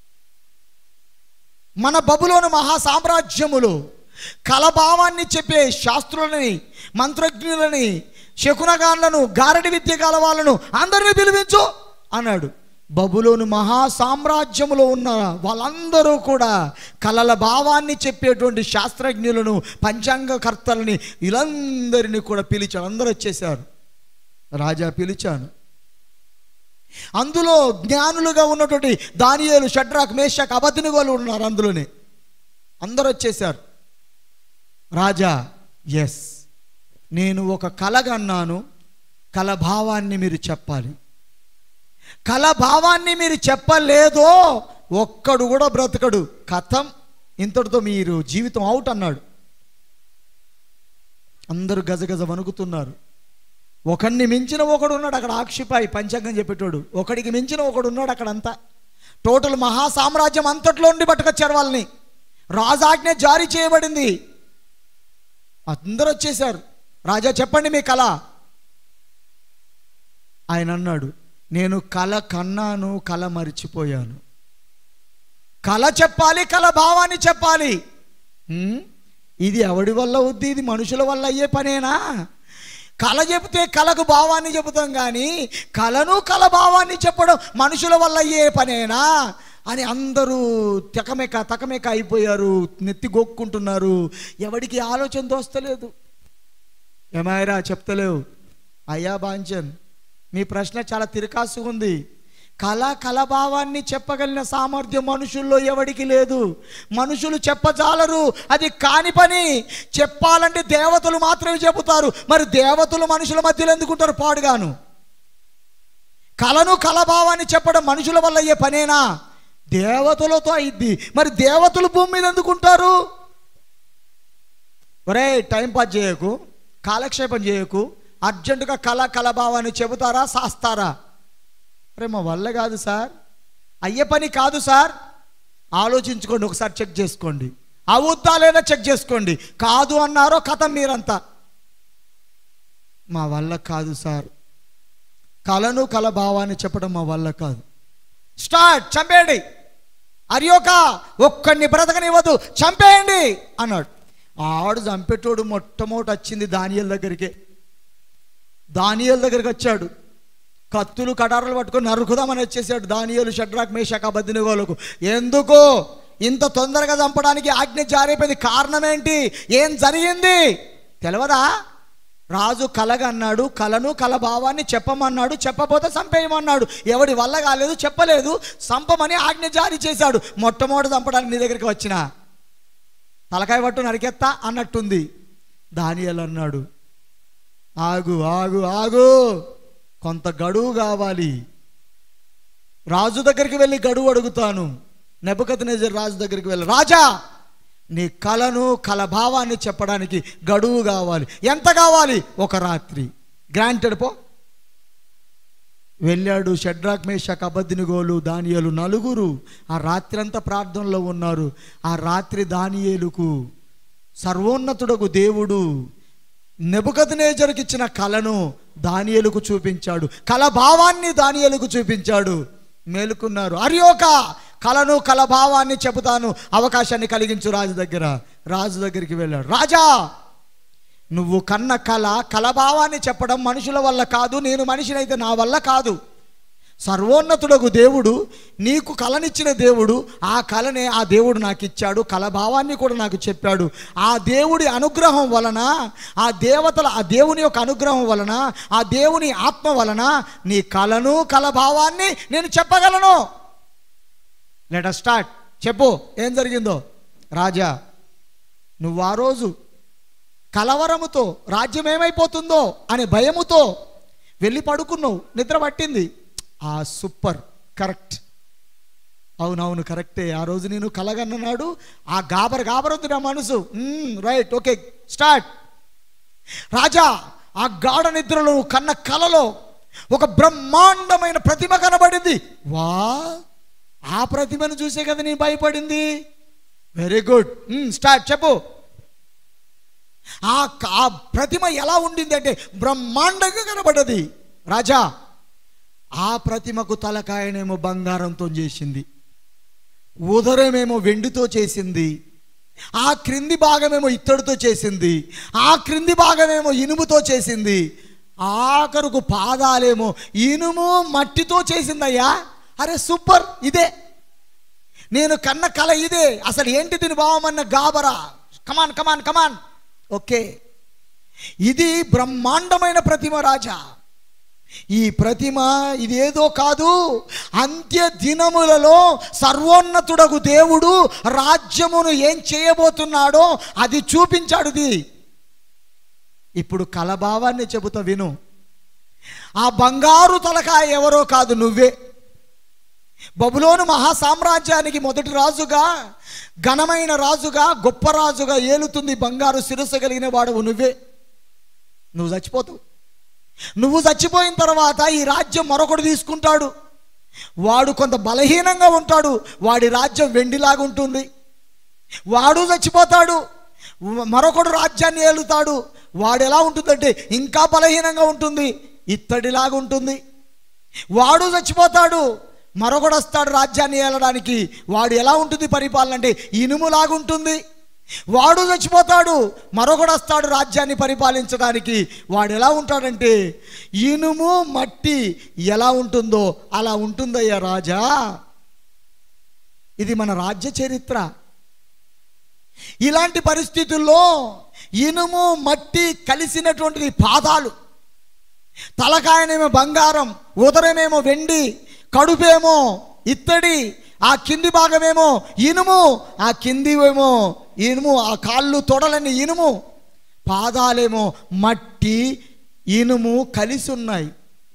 మన బబులోను మహా సామ్రాజ్యములు కలభావాన్ని చెప్పే శాస్త్రులని మంత్రజ్ఞులని శకునగాన్లను గారడి విద్య గల వాళ్ళను అందరినీ పిలిపించు అన్నాడు బబులోను మహా సామ్రాజ్యములో ఉన్న వాళ్ళందరూ కూడా కలల భావాన్ని చెప్పేటువంటి శాస్త్రజ్ఞులను పంచాంగకర్తలని వీళ్ళందరినీ కూడా పిలిచాడు అందరూ వచ్చేసారు రాజా పిలిచాను అందులో జ్ఞానులుగా ఉన్నటువంటి దానియేలు షడ్రాక్ మేషక్ అబద్ధినిగోలు ఉన్నారు అందులోనే అందరూ వచ్చేసారు రాజా ఎస్ నేను ఒక కలగన్నాను కల భావాన్ని మీరు చెప్పాలి కల భావాన్ని మీరు చెప్పలేదో ఒక్కడు కూడా బ్రతకడు కథం ఇంతటితో మీరు జీవితం అవుట్ అన్నాడు అందరూ గజగజ వణుకుతున్నారు ఒకడిని మించిన ఒకడు ఉన్నాడు అక్కడ ఆక్షిపాయి పంచాంగం చెప్పేటోడు ఒకడికి మించిన ఒకడు ఉన్నాడు అక్కడ అంతా టోటల్ మహా సామ్రాజ్యం అంతట్లో ఉండి పట్టుకొచ్చారు వాళ్ళని రాజాజ్ఞ జారీ చేయబడింది అందరూ వచ్చేసారు రాజా చెప్పండి మీ కళ ఆయన అన్నాడు నేను కళ కన్నాను కళ మరిచిపోయాను కళ చెప్పాలి కళ భావాన్ని చెప్పాలి హ్మ్? ఇది ఎవడి వల్ల అవుద్ది ఇది మనుషుల వల్ల అయ్యే పనేనా కళ చెబితే కళకు భావాన్ని చెబుతాం కానీ కళను కళ భావాన్ని చెప్పడం మనుషుల వల్ల అయ్యే పనేనా అని అందరూ తెకమెక తకమెక అయిపోయారు నెత్తి గోక్కుంటున్నారు ఎవడికి ఆలోచన దోస్తలేదు ఏమాయరా చెప్తలేవు అయ్యా బాంచన్ మీ ప్రశ్న చాలా తిరకాసు ఉంది కళ కలభావాన్ని చెప్పగలిగిన సామర్థ్యం మనుషుల్లో ఎవడికి లేదు మనుషులు చెప్పజాలరు అది కాని పని చెప్పాలంటే దేవతలు మాత్రమే చెబుతారు మరి దేవతలు మనుషుల మధ్యలో ఎందుకుంటారు పాడుగాను కళను కలభావాన్ని చెప్పడం మనుషుల వల్ల అయ్యే పనేనా దేవతలతో అయింది మరి దేవతలు భూమి మీద ఎందుకుంటారు ఒరే టైం పాస్ చేయకు కాలక్షేపం చేయకు అర్జెంటుగా కళ కలభావాన్ని చెబుతారా సాస్తారా అరే మా వల్ల కాదు సార్ అయ్యే పని కాదు సార్ ఆలోచించుకోండి ఒకసారి చెక్ చేసుకోండి అవుద్దా లేదా చెక్ చేసుకోండి కాదు అన్నారో కథ మీరంతా మా వల్ల కాదు సార్ కళను కలభావాన్ని చెప్పడం మా వల్ల కాదు స్టార్ట్ చంపేయండి అరియోక ఒక్కడిని బ్రతకనివ్వదు చంపేయండి అన్నాడు ఆడు చంపేటోడు మొట్టమొదటి వచ్చింది దానియల్ దగ్గరికి దానియల్ దగ్గరికి వచ్చాడు కత్తులు కటారులు పట్టుకొని నరుకుదామని వచ్చేసాడు దానియలు షడ్రాక్ మేషాక బద్దినగోలకు ఎందుకు ఇంత తొందరగా చంపడానికి ఆజ్ఞ జారైపోయింది కారణం ఏంటి ఏం జరిగింది తెలియదా రాజు కలగన్నాడు కలను కలభావాన్ని చెప్పమన్నాడు చెప్పబోతే చంపేయమన్నాడు ఎవడి వల్ల కాలేదు చెప్పలేదు చంపమని ఆజ్ఞ జారీ చేశాడు మొట్టమొదటి చంపడానికి నీ దగ్గరికి వచ్చిన తలకాయ పట్టు నరికెత్తా అన్నట్టుంది దానియలు అన్నాడు ఆగు ఆగు ఆగు కొంత గడువు కావాలి రాజు దగ్గరికి వెళ్ళి గడువు అడుగుతాను నెబద్ రాజు దగ్గరికి వెళ్ళి రాజా నీ కళను కలభావాన్ని చెప్పడానికి గడువు కావాలి ఎంత కావాలి ఒక రాత్రి గ్రాంటెడ్ పో వెళ్ళాడు షడ్రాక్ మేషక్ అబద్ధినిగోలు దానియేలు నలుగురు ఆ రాత్రి అంతా ప్రార్థనలో ఉన్నారు ఆ రాత్రి దానియేలుకు సర్వోన్నతుడకు దేవుడు నెబుకద్నేజర్కి ఇచ్చిన కళను దానియేలుకు చూపించాడు కళ భావాన్ని దానియేలుకు చూపించాడు మేలుకున్నారు అరియోక కళను కళ భావాన్ని చెబుతాను అవకాశాన్ని కలిగించు రాజు దగ్గర రాజు దగ్గరికి వెళ్ళాడు రాజా నువ్వు కన్న కళ కలభావాన్ని చెప్పడం మనుషుల వల్ల కాదు నేను మనిషినైతే నా వల్ల కాదు సర్వోన్నతుడకు దేవుడు నీకు కళనిచ్చిన దేవుడు ఆ కళనే ఆ దేవుడు నాకు ఇచ్చాడు కలభావాన్ని కూడా నాకు చెప్పాడు ఆ దేవుడి అనుగ్రహం వలన ఆ దేవతల ఆ దేవుని యొక్క అనుగ్రహం వలన ఆ దేవుని ఆత్మ వలన నీ కళను కలభావాన్ని నేను చెప్పగలను లెట్ స్టార్ట్ చెప్పు ఏం జరిగిందో రాజా నువ్వు ఆ రోజు కలవరముతో రాజ్యం ఏమైపోతుందో అనే భయముతో వెళ్ళి పడుకున్నావు నిద్ర పట్టింది ఆ సూపర్ కరెక్ట్ అవునవును కరెక్టే ఆ రోజు నేను కలగన్ననాడు ఆ గాబర గాబరొద్దు నా మనసు రైట్ ఓకే స్టార్ట్ రాజా ఆ గాఢ నిద్రలో నువ్వు కన్న కలలో ఒక బ్రహ్మాండమైన ప్రతిమ కనబడింది వా ఆ ప్రతిమను చూసే కదా నేను భయపడింది వెరీ గుడ్ స్టార్ట్ చెప్పు ఆ ఆ ప్రతిమ ఎలా ఉండింది అంటే బ్రహ్మాండంగా కనబడ్డది రాజా ఆ ప్రతిమకు తలకాయనేమో బంగారంతో చేసింది ఉదరమేమో వెండితో చేసింది ఆ క్రింది భాగమేమో ఇత్తడితో చేసింది ఆ క్రింది భాగమేమో ఇనుముతో చేసింది ఆఖరుకు పాదాలేమో ఇనుము మట్టితో చేసిందయ్యా అరే సూపర్ ఇదే నేను కన్న కళ ఇదే అసలు ఏంటి దీని భావమన్న గాబరా కమాన్ కమాన్ కమాన్ ఓకే ఇది బ్రహ్మాండమైన ప్రతిమ రాజా ఈ ప్రతిమ ఇదేదో కాదు అంత్య దినములలో సర్వోన్నతుడకు దేవుడు రాజ్యమును ఏం చేయబోతున్నాడో అది చూపించాడు ఇది ఇప్పుడు కలభావాన్ని చెబుతా విను ఆ బంగారు తలకాయ ఎవరో కాదు నువ్వే బబులోను మహాసామ్రాజ్యానికి మొదటి రాజుగా ఘనమైన రాజుగా గొప్ప రాజుగా ఏలుతుంది బంగారు శిరస్సు కలిగిన వాడు నువ్వే నువ్వు చచ్చిపోతావు నువ్వు చచ్చిపోయిన తర్వాత ఈ రాజ్యం మరొకడు తీసుకుంటాడు వాడు కొంత బలహీనంగా ఉంటాడు వాడి రాజ్యం వెండిలాగా ఉంటుంది వాడు చచ్చిపోతాడు మరొకడు రాజ్యాన్ని ఏలుతాడు వాడు ఎలా ఉంటుందంటే ఇంకా బలహీనంగా ఉంటుంది ఇత్తడిలాగా ఉంటుంది వాడు చచ్చిపోతాడు మరొకడు వస్తాడు రాజ్యాన్ని ఏలడానికి వాడు ఎలా ఉంటుంది పరిపాలన అంటే ఇనుములాగుంటుంది వాడు చచ్చిపోతాడు మరొకడు వస్తాడు రాజ్యాన్ని పరిపాలించడానికి వాడు ఎలా ఉంటాడంటే ఇనుము మట్టి ఎలా ఉంటుందో అలా ఉంటుందయ్యా రాజా ఇది మన రాజ్య చరిత్ర ఇలాంటి పరిస్థితుల్లో ఇనుము మట్టి కలిసినటువంటిది పాదాలు తలకాయనేమో బంగారం ఉదరమేమో వెండి కడుపేమో ఇత్తడి ఆ కింది భాగమేమో ఇనుము ఆ కింది ఏమో ఇనుము ఆ కాళ్ళు తొడలని ఇనుము పాదాలేమో మట్టి ఇనుము కలిసి ఉన్నాయి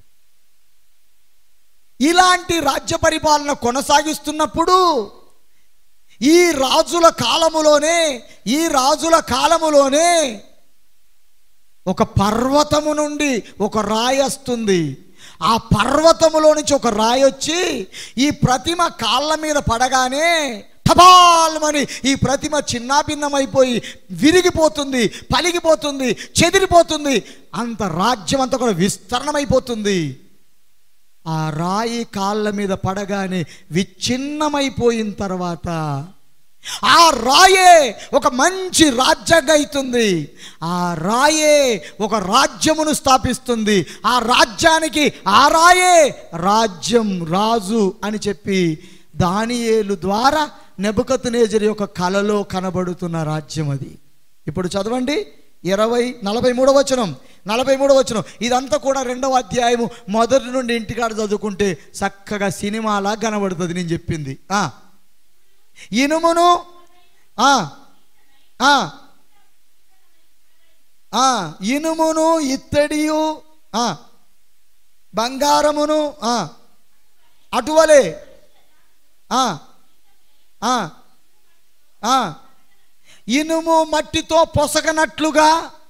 ఇలాంటి రాజ్య పరిపాలన కొనసాగిస్తున్నప్పుడు ఈ రాజుల కాలములోనే ఈ రాజుల కాలములోనే ఒక పర్వతము నుండి ఒక రాయి వస్తుంది ఆ పర్వతములో నుంచి ఒక రాయి వచ్చి ఈ ప్రతిమ కాళ్ళ మీద పడగానే టపాల్మని ఈ ప్రతిమ చిన్నాభిన్నమైపోయి విరిగిపోతుంది పలిగిపోతుంది చెదిరిపోతుంది అంత రాజ్యం అంతా కూడా విస్తరణమైపోతుంది ఆ రాయి కాళ్ళ మీద పడగానే విచ్ఛిన్నమైపోయిన తర్వాత ఆ రాయే ఒక మంచి రాజ్యంగా అవుతుంది ఆ రాయే ఒక రాజ్యమును స్థాపిస్తుంది ఆ రాజ్యానికి ఆ రాయే రాజ్యం రాజు అని చెప్పి దానియేలు ద్వారా నెబుకత్నేజరి యొక్క కలలో కనబడుతున్న రాజ్యం అది ఇప్పుడు చదవండి ఇరవై నలభై మూడవ వచనం నలభై మూడవ వచనం ఇదంతా కూడా రెండవ అధ్యాయము మొదటి నుండి ఇంటికాడ చదువుకుంటే చక్కగా సినిమాలా కనబడుతుంది నేను చెప్పింది ఆ. ఇనుమును ఆ, ఆ, ఆ, ఇనుమును ఇత్తడియు ఆ, బంగారమును ఆ, అటువలే ఆ, ఆ, ఆ, ఇనుము మట్టితో పొసగనట్లుగా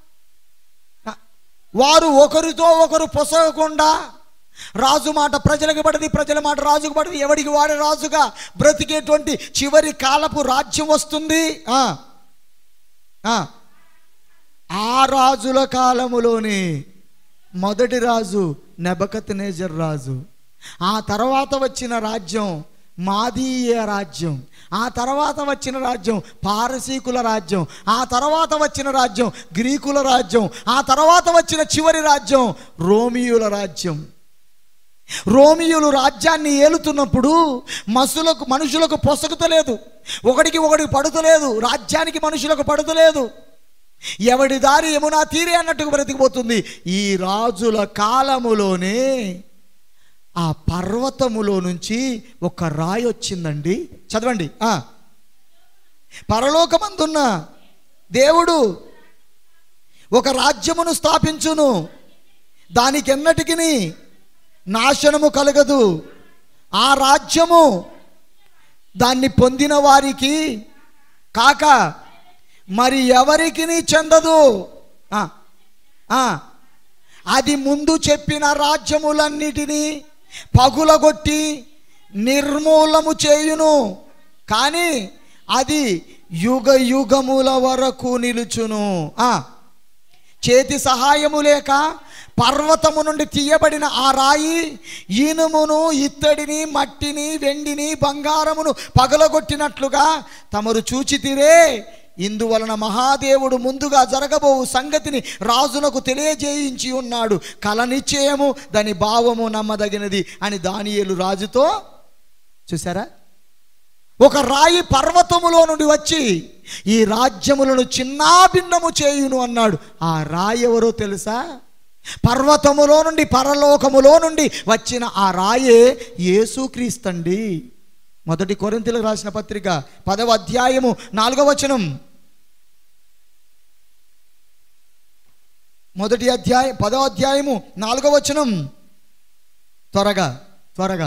వారు ఒకరితో ఒకరు పొసగకుండా రాజు మాట ప్రజలకు పడది ప్రజల మాట రాజుకు పడది ఎవడికి వాడే రాజుగా బ్రతికేటువంటి చివరి కాలపు రాజ్యం వస్తుంది ఆ, ఆ. ఆ రాజుల కాలములోనే మొదటి రాజు నెబకత్ నేజర్ రాజు ఆ తర్వాత వచ్చిన రాజ్యం మాదీయ రాజ్యం ఆ తర్వాత వచ్చిన రాజ్యం పారసీకుల రాజ్యం ఆ తర్వాత వచ్చిన రాజ్యం గ్రీకుల రాజ్యం ఆ తర్వాత వచ్చిన చివరి రాజ్యం రోమియుల రాజ్యం రోమియులు రాజ్యాన్ని ఏలుతున్నప్పుడు మనుషులకు మనుషులకు పొసగుతలేదు ఒకడికి ఒకడికి పడుతలేదు రాజ్యానికి మనుషులకు పడుతలేదు ఎవడి దారి యమునా తీరే అన్నట్టుగా బ్రతికిపోతుంది ఈ రాజుల కాలములోనే ఆ పర్వతములో నుంచి ఒక రాయి వచ్చిందండి చదవండి ఆ. పరలోకమందున్న దేవుడు ఒక రాజ్యమును స్థాపించును దానికెన్నటికి నాశనము కలగదు ఆ రాజ్యము దాన్ని పొందిన వారికి కాక మరి ఎవరికి చెందదు ఆ, ఆ. అది ముందు చెప్పిన రాజ్యములన్నిటినీ పగులగొట్టి నిర్మూలము చేయును కానీ అది యుగ యుగముల వరకు నిలుచును ఆ చేతి సహాయము లేక పర్వతము నుండి తీయబడిన ఆ రాయి ఇనుమును ఇత్తడిని మట్టిని వెండిని బంగారమును పగలగొట్టినట్లుగా తమరు చూచితిరే ఇందువలన మహాదేవుడు ముందుగా జరగబోవు సంగతిని రాజునకు తెలియజేయించి ఉన్నాడు కల నిశ్చయము దాని భావము నమ్మదగినది అని దానియేలు రాజుతో చూసారా ఒక రాయి పర్వతములో నుండి వచ్చి ఈ రాజ్యములను చిన్నాభిన్నము చేయును అన్నాడు ఆ రాయి ఎవరో తెలుసా పర్వతములో నుండి పరలోకములో నుండి వచ్చిన ఆ రాయే యేసుక్రీస్తండి మొదటి కొరింతలకు రాసిన పత్రిక పదవ అధ్యాయము నాలుగవ వచనం మొదటి అధ్యాయం పదవ అధ్యాయము నాలుగవ వచనం త్వరగా త్వరగా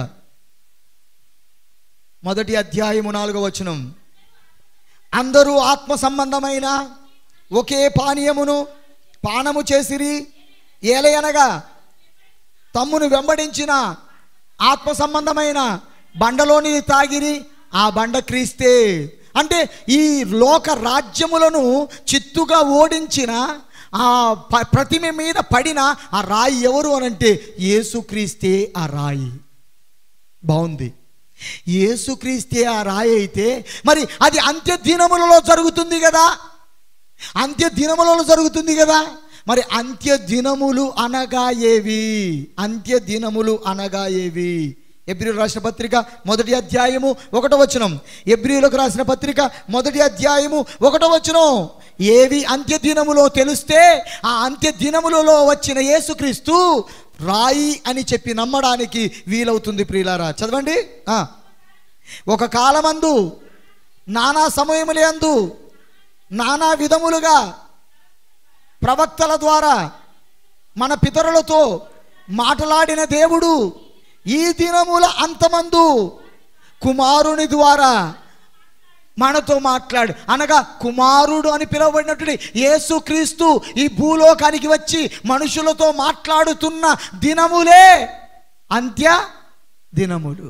మొదటి అధ్యాయము నాలుగవ వచనం అందరూ ఆత్మ సంబంధమైన ఒకే పానీయమును పానము చేసిరి ఏలయనగా తమ్మును వెంబడించిన ఆత్మ సంబంధమైన బండలోని తాగిరి ఆ బండ క్రీస్తే అంటే ఈ లోక రాజ్యములను చిత్తుగా ఓడించిన ఆ ప- ప్రతిమ మీద పడిన ఆ రాయి ఎవరు అనంటే యేసుక్రీస్తే ఆ రాయి బాగుంది యేసుక్రీస్తే ఆ రాయి అయితే మరి అది అంత్య దినములలో జరుగుతుంది కదా అంత్య దినములలో జరుగుతుంది కదా మరి అంత్య దినములు అనగా ఏవి అంత్య దినములు అనగా ఏవి ఎబ్రియులు రాసిన పత్రిక మొదటి అధ్యాయము ఒకటో వచనం ఎబ్రియులకు రాసిన పత్రిక మొదటి అధ్యాయము ఒకటో వచనం ఏవి అంత్య దినములో తెలిస్తే ఆ అంత్య దినములలో వచ్చిన యేసుక్రీస్తు రాయి అని చెప్పి నమ్మడానికి వీలవుతుంది ప్రియులారా చదవండి ఆ. ఒక కాలమందు నానా సమయములందు నానా విధములుగా ప్రవక్తల ద్వారా మన పితరులతో మాట్లాడిన దేవుడు ఈ దినముల అంతమందు కుమారుని ద్వారా మనతో మాట్లాడు అనగా కుమారుడు అని పిలువబడినటువంటి యేసుక్రీస్తు ఈ భూలోకానికి వచ్చి మనుషులతో మాట్లాడుతున్న దినములే అంత్య దినములు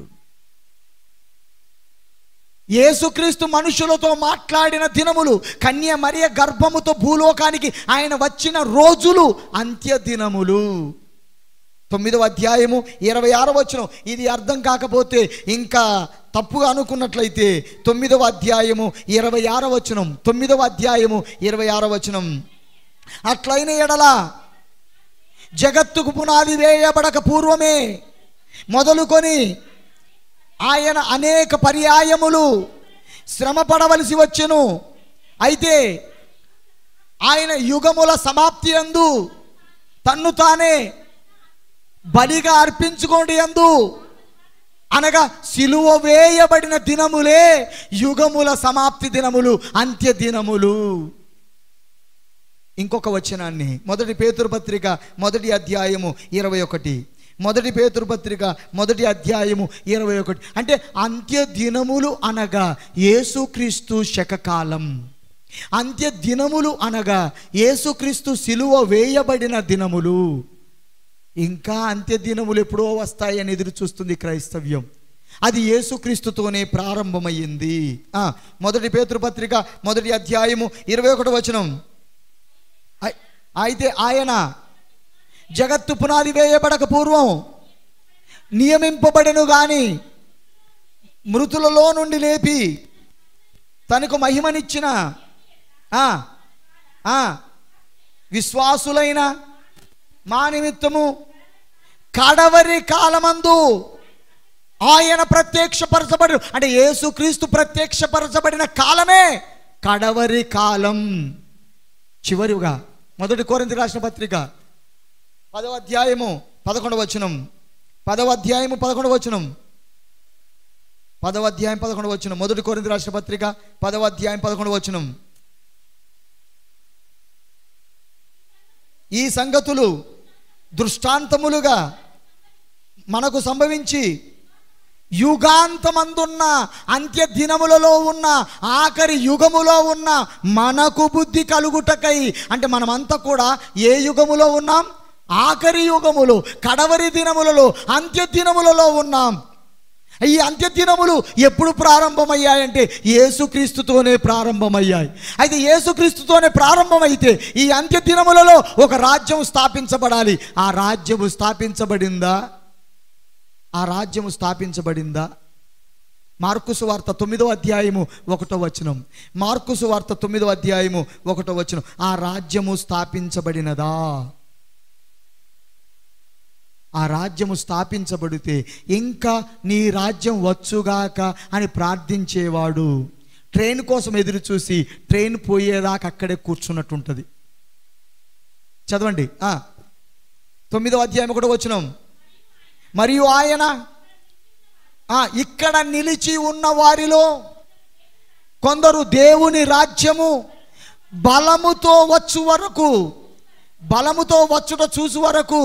యేసుక్రీస్తు మనుషులతో మాట్లాడిన దినములు కన్య మరియ గర్భముతో భూలోకానికి ఆయన వచ్చిన రోజులు అంత్య దినములు తొమ్మిదవ అధ్యాయము ఇరవై ఆరో వచనం ఇది అర్థం కాకపోతే ఇంకా తప్పుగా అనుకున్నట్లయితే తొమ్మిదవ అధ్యాయము ఇరవై ఆరో వచనం తొమ్మిదవ అధ్యాయము ఇరవై ఆరో వచనం అట్లైన ఎడల జగత్తుకు పునాది వేయబడక పూర్వమే మొదలుకొని ఆయన అనేక పర్యాయములు శ్రమ పడవలసి వచ్చెను అయితే ఆయన యుగముల సమాప్తి అందు తన్ను తానే బలిగా అర్పించుకోండి అందు అనగా సిలువ వేయబడిన దినములే యుగముల సమాప్తి దినములు అంత్య దినములు ఇంకొక వచనాన్ని మొదటి పేతురు పత్రిక మొదటి అధ్యాయము ఇరవై ఒకటి మొదటి పేతురు పత్రిక మొదటి అధ్యాయము ఇరవై ఒకటి అంటే అంత్య దినములు అనగా యేసుక్రీస్తు శకకాలం అంత్య దినములు అనగా యేసుక్రీస్తు సిలువ వేయబడిన దినములు ఇంకా అంత్య దినములు ఎప్పుడో వస్తాయని ఎదురు చూస్తుంది క్రైస్తవ్యం అది యేసుక్రీస్తుతోనే ప్రారంభమయ్యింది ఆ, మొదటి పేతృపత్రిక మొదటి అధ్యాయము ఇరవై ఒకటి వచనం అయ్- అయితే ఆయన జగత్తు పునాది వేయబడక పూర్వం నియమింపబడెను గాని మృతులలో నుండి లేపి తనకు మహిమనిచ్చిన ఆ, ఆ, విశ్వాసులైన మా నిమిత్తము కడవరి కాలమందు ఆయన ప్రత్యక్షపరచబడి అంటే యేసుక్రీస్తు ప్రత్యక్షపరచబడిన కాలమే కడవరి కాలం చివరిగా మొదటి కోరింతి రాసిన పత్రిక పదవ అధ్యాయము పదకొండవ వచనం పదవ అధ్యాయము పదకొండవ వచనం పదవ అధ్యాయం పదకొండవ వచనం మొదటి కోరింతి రాసిన పత్రిక పదవ అధ్యాయం పదకొండవ వచనం ఈ సంగతులు దృష్టాంతములుగా మనకు సంభవించి యుగాంతమందున్న అంత్య దినములలో ఉన్న ఆఖరి యుగములో ఉన్న మనకు బుద్ధి కలుగుటకై అంటే మనమంతా కూడా ఏ యుగములో ఉన్నాం ఆఖరి యుగములు కడవరి దినములలో అంత్య దినములలో ఉన్నాం ఈ అంత్య దినములు ఎప్పుడు ప్రారంభమయ్యాయంటే యేసుక్రీస్తుతోనే ప్రారంభమయ్యాయి అయితే యేసుక్రీస్తుతోనే ప్రారంభమైతే ఈ అంత్య దినములలో ఒక రాజ్యం స్థాపించబడాలి ఆ రాజ్యము స్థాపించబడిందా ఆ రాజ్యము స్థాపించబడిందా మార్కుసు వార్త తొమ్మిదో అధ్యాయము ఒకటో వచనం మార్కుసు వార్త తొమ్మిదో అధ్యాయము ఒకటో వచనం ఆ రాజ్యము స్థాపించబడినదా ఆ రాజ్యము స్థాపించబడితే ఇంకా నీ రాజ్యం వచ్చుగాక అని ప్రార్థించేవాడు ట్రైన్ కోసం ఎదురు చూసి ట్రైన్ పోయేదాకా అక్కడే కూర్చున్నట్టుంటుంది చదవండి ఆ. తొమ్మిదో అధ్యాయం కూడా వచ్చినాం మరియు ఆయన ఆ, ఇక్కడ నిలిచి ఉన్న వారిలో కొందరు దేవుని రాజ్యము బలముతో వచ్చు వరకు బలముతో వచ్చుట చూసు వరకు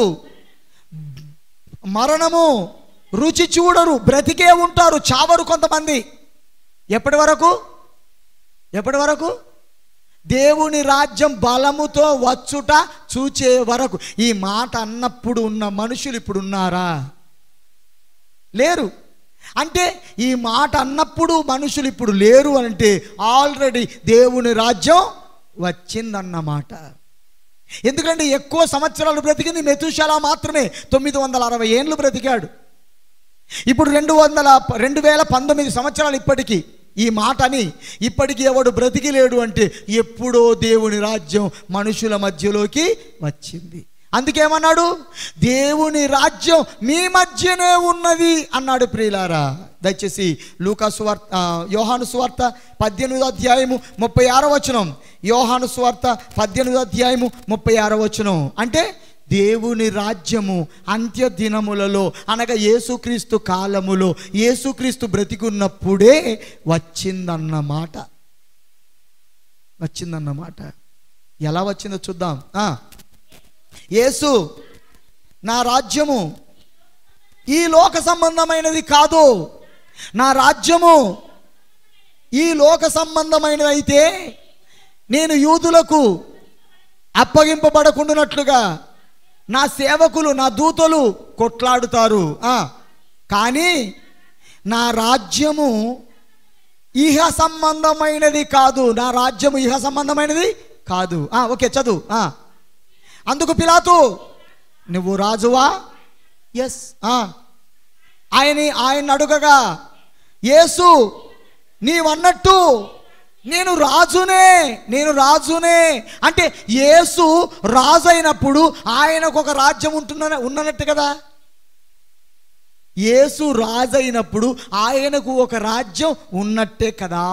మరణము రుచి చూడరు బ్రతికే ఉంటారు చావరు కొంతమంది ఎప్పటి వరకు ఎప్పటి వరకు దేవుని రాజ్యం బలముతో వచ్చుట చూచే వరకు ఈ మాట అన్నప్పుడు ఉన్న మనుషులు ఇప్పుడు ఉన్నారా లేరు అంటే ఈ మాట అన్నప్పుడు మనుషులు ఇప్పుడు లేరు అంటే ఆల్రెడీ దేవుని రాజ్యం వచ్చిందన్నమాట ఎందుకంటే ఎక్కువ సంవత్సరాలు బ్రతికింది మెతుషాల మాత్రమే తొమ్మిది వందల అరవై ఏండ్లు బ్రతికాడు ఇప్పుడు రెండు వందల రెండు వేల పంతొమ్మిది సంవత్సరాలు ఇప్పటికీ ఈ మాటని ఇప్పటికీ ఎవడు బ్రతికి లేడు అంటే ఎప్పుడో దేవుని రాజ్యం మనుషుల మధ్యలోకి వచ్చింది అందుకేమన్నాడు దేవుని రాజ్యం మీ మధ్యనే ఉన్నది అన్నాడు ప్రియులారా దయచేసి లూకా సువార్త ఆ, యోహాను సువార్త పద్దెనిమిదో అధ్యాయము ముప్పై ఆరో వచనం యోహాను సువార్త పద్దెనిమిదో అధ్యాయము ముప్పై ఆరో వచనం అంటే దేవుని రాజ్యము అంత్య దినములలో అనగా యేసుక్రీస్తు కాలములో యేసుక్రీస్తు బ్రతికున్నప్పుడే వచ్చిందన్నమాట వచ్చిందన్నమాట ఎలా వచ్చిందో చూద్దాం ఆ. యేసు నా రాజ్యము ఈ లోక సంబంధమైనది కాదు నా రాజ్యము ఈ లోక సంబంధమైనది అయితే నేను యూదులకు అప్పగింపబడకుండానట్లుగా నా సేవకులు నా దూతలు కొట్లాడుతారు ఆ, కానీ నా రాజ్యము ఇహ సంబంధమైనది కాదు నా రాజ్యము ఇహ సంబంధమైనది కాదు ఆ, ఓకే చదువు ఆ. అందుకు పిలాతు నువ్వు రాజువా ఎస్ ఆయన ఆయన అడుగగా యేసు నీవన్నట్టు నేను రాజునే నేను రాజునే అంటే యేసు రాజు అయినప్పుడు ఆయనకు ఒక రాజ్యం ఉంటున్న ఉన్నట్టు కదా యేసు రాజు అయినప్పుడు ఆయనకు ఒక రాజ్యం ఉన్నట్టే కదా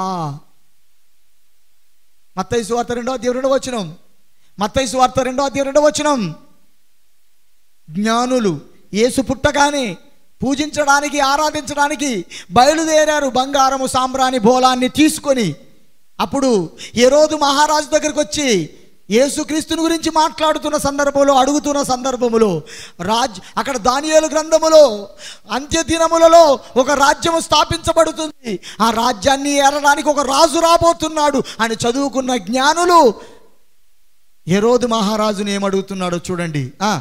మత్తయి సువార్త రెండో అధ్యాయం రెండో వచనం మత్తయి సువార్త రెండో అధ్యాయం రెండో వచనం జ్ఞానులు యేసు పుట్టగానే పూజించడానికి ఆరాధించడానికి బయలుదేరారు బంగారము సాంబ్రాణి బోలాన్ని తీసుకొని అప్పుడు ఎరోదు మహారాజు దగ్గరికి వచ్చి యేసుక్రీస్తుని గురించి మాట్లాడుతున్న సందర్భంలో అడుగుతున్న సందర్భములో రాజ్ అక్కడ దానియేలు గ్రంథములో అంత్యదినములలో ఒక రాజ్యము స్థాపించబడుతుంది ఆ రాజ్యాన్ని ఏరడానికి ఒక రాజు రాబోతున్నాడు అని చదువుకున్న జ్ఞానులు ఎరోదు మహారాజుని ఏమడుగుతున్నాడో చూడండి ఆ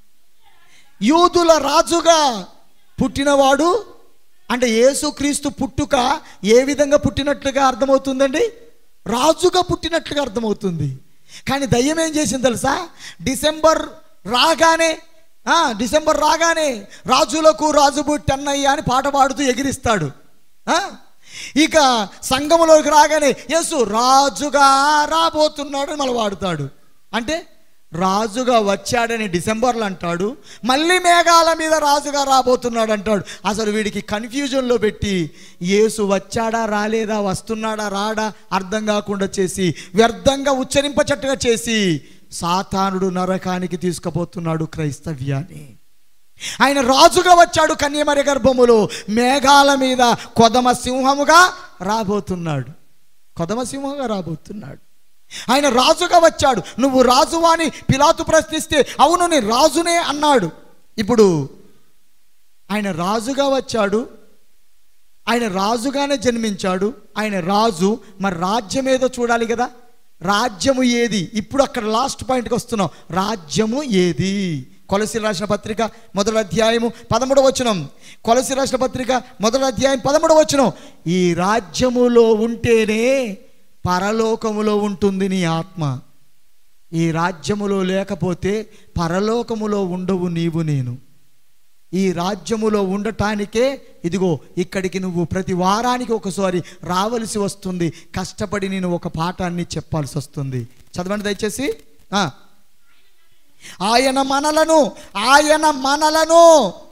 యూదుల రాజుగా పుట్టినవాడు అంటే యేసుక్రీస్తు పుట్టుక ఏ విధంగా పుట్టినట్లుగా అర్థమవుతుందండి రాజుగా పుట్టినట్లుగా అర్థమవుతుంది కానీ దయ్యం ఏం చేసింది తెలుసా డిసెంబర్ రాగానే ఆ, డిసెంబర్ రాగానే రాజులకు రాజు పుట్టన్నయ్య అని పాట పాడుతూ ఎగిరిస్తాడు ఆ? ఇక సంఘములోకి రాగానే యేసు రాజుగా రాబోతున్నాడు అని మళ్ళీ వాడుతాడు అంటే రాజుగా వచ్చాడని డిసెంబర్లో అంటాడు మళ్ళీ మేఘాల మీద రాజుగా రాబోతున్నాడు అంటాడు అసలు వీడికి కన్ఫ్యూజన్లో పెట్టి యేసు వచ్చాడా రాలేదా వస్తున్నాడా రాడా అర్థం కాకుండా చేసి వ్యర్థంగా ఉచ్చరింపచట్టుగా చేసి సాతానుడు నరకానికి తీసుకుపోతున్నాడు క్రైస్తవ్యాన్ని ఆయన రాజుగా వచ్చాడు కన్యమరి గర్భములో మేఘాల మీద కొదమ సింహముగా రాబోతున్నాడు కొదమ సింహంగా రాబోతున్నాడు ఆయన రాజుగా వచ్చాడు నువ్వు రాజువా అని పిలాతు ప్రశ్నిస్తే అవును నేను రాజునే అన్నాడు ఇప్పుడు ఆయన రాజుగా వచ్చాడు ఆయన రాజుగానే జన్మించాడు ఆయన రాజు మరి రాజ్యం ఏదో చూడాలి కదా రాజ్యము ఏది ఇప్పుడు అక్కడ లాస్ట్ పాయింట్కి వస్తున్నాం రాజ్యము ఏది కొలసి రాసిన పత్రిక మొదటి అధ్యాయము పదమూడవ వచనం కొలసి రాసిన పత్రిక మొదటి అధ్యాయం పదమూడవ వచనం ఈ రాజ్యములో ఉంటేనే పరలోకములో ఉంటుంది నీ ఆత్మ ఈ రాజ్యములో లేకపోతే పరలోకములో ఉండవు నీవు నేను ఈ రాజ్యములో ఉండటానికే ఇదిగో ఇక్కడికి నువ్వు ప్రతి వారానికి ఒకసారి రావలసి వస్తుంది కష్టపడి నేను ఒక పాఠాన్ని చెప్పాల్సి వస్తుంది చదవండి దయచేసి ఆ. ఆయన మనలను ఆయన మనలను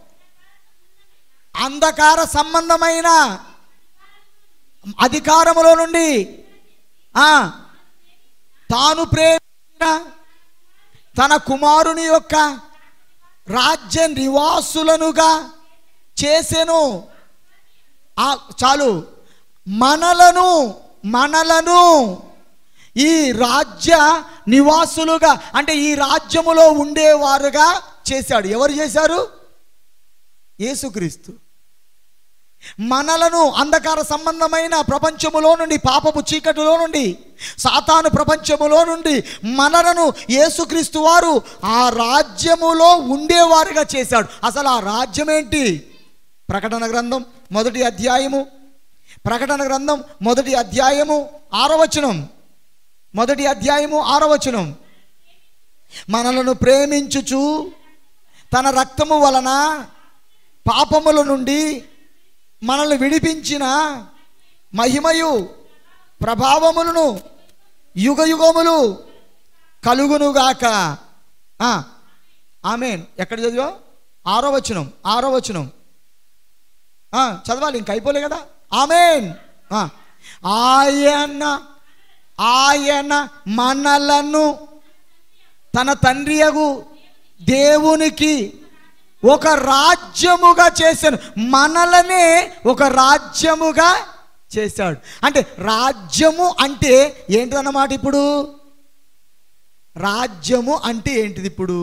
అంధకార సంబంధమైన అధికారములో నుండి ఆ తాను ప్రేమించిన తన కుమారుని యొక్క రాజ్య నివాసులనుగా చేసెను ఆ చాలు మనలను మనలను ఈ రాజ్య నివాసులుగా అంటే ఈ రాజ్యములో ఉండేవారుగా చేశాడు ఎవరు చేశారు యేసుక్రీస్తు మనలను అంధకార సంబంధమైన ప్రపంచములో నుండి పాపపు చీకటిలో నుండి సాతాను ప్రపంచములో నుండి మనలను యేసుక్రీస్తు వారు ఆ రాజ్యములో ఉండేవారుగా చేశాడు అసలు ఆ రాజ్యం ఏంటి ప్రకటన గ్రంథం మొదటి అధ్యాయము ప్రకటన గ్రంథం మొదటి అధ్యాయము ఆరవచనం మొదటి అధ్యాయము ఆరవచనం మనలను ప్రేమించుచు తన రక్తము వలన పాపముల నుండి మనల్ని విడిపించిన మహిమయు ప్రభావములను యుగ యుగములు కలుగునుగాక ఆ, ఆమెన్ ఎక్కడ చదివా ఆరో వచనం ఆరో వచనం ఆ, చదవాలి ఇంక అయిపోలే కదా ఆమెన్ ఆ, ఆయన ఆయన మనలను తన తండ్రియగు దేవునికి ఒక రాజ్యముగా చేశాను మనలనే ఒక రాజ్యముగా చేశాడు అంటే రాజ్యము అంటే ఏంటిదన్నమాట ఇప్పుడు రాజ్యము అంటే ఏంటిది ఇప్పుడు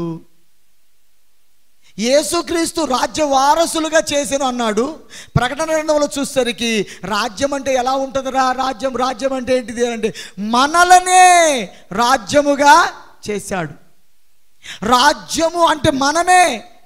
యేసుక్రీస్తు రాజ్య వారసులుగా చేశాను అన్నాడు ప్రకటన రెండవలో చూసేసరికి రాజ్యం అంటే ఎలా ఉంటుందిరా రాజ్యం రాజ్యం అంటే ఏంటిది అంటే మనలనే రాజ్యముగా చేశాడు రాజ్యము అంటే మనమే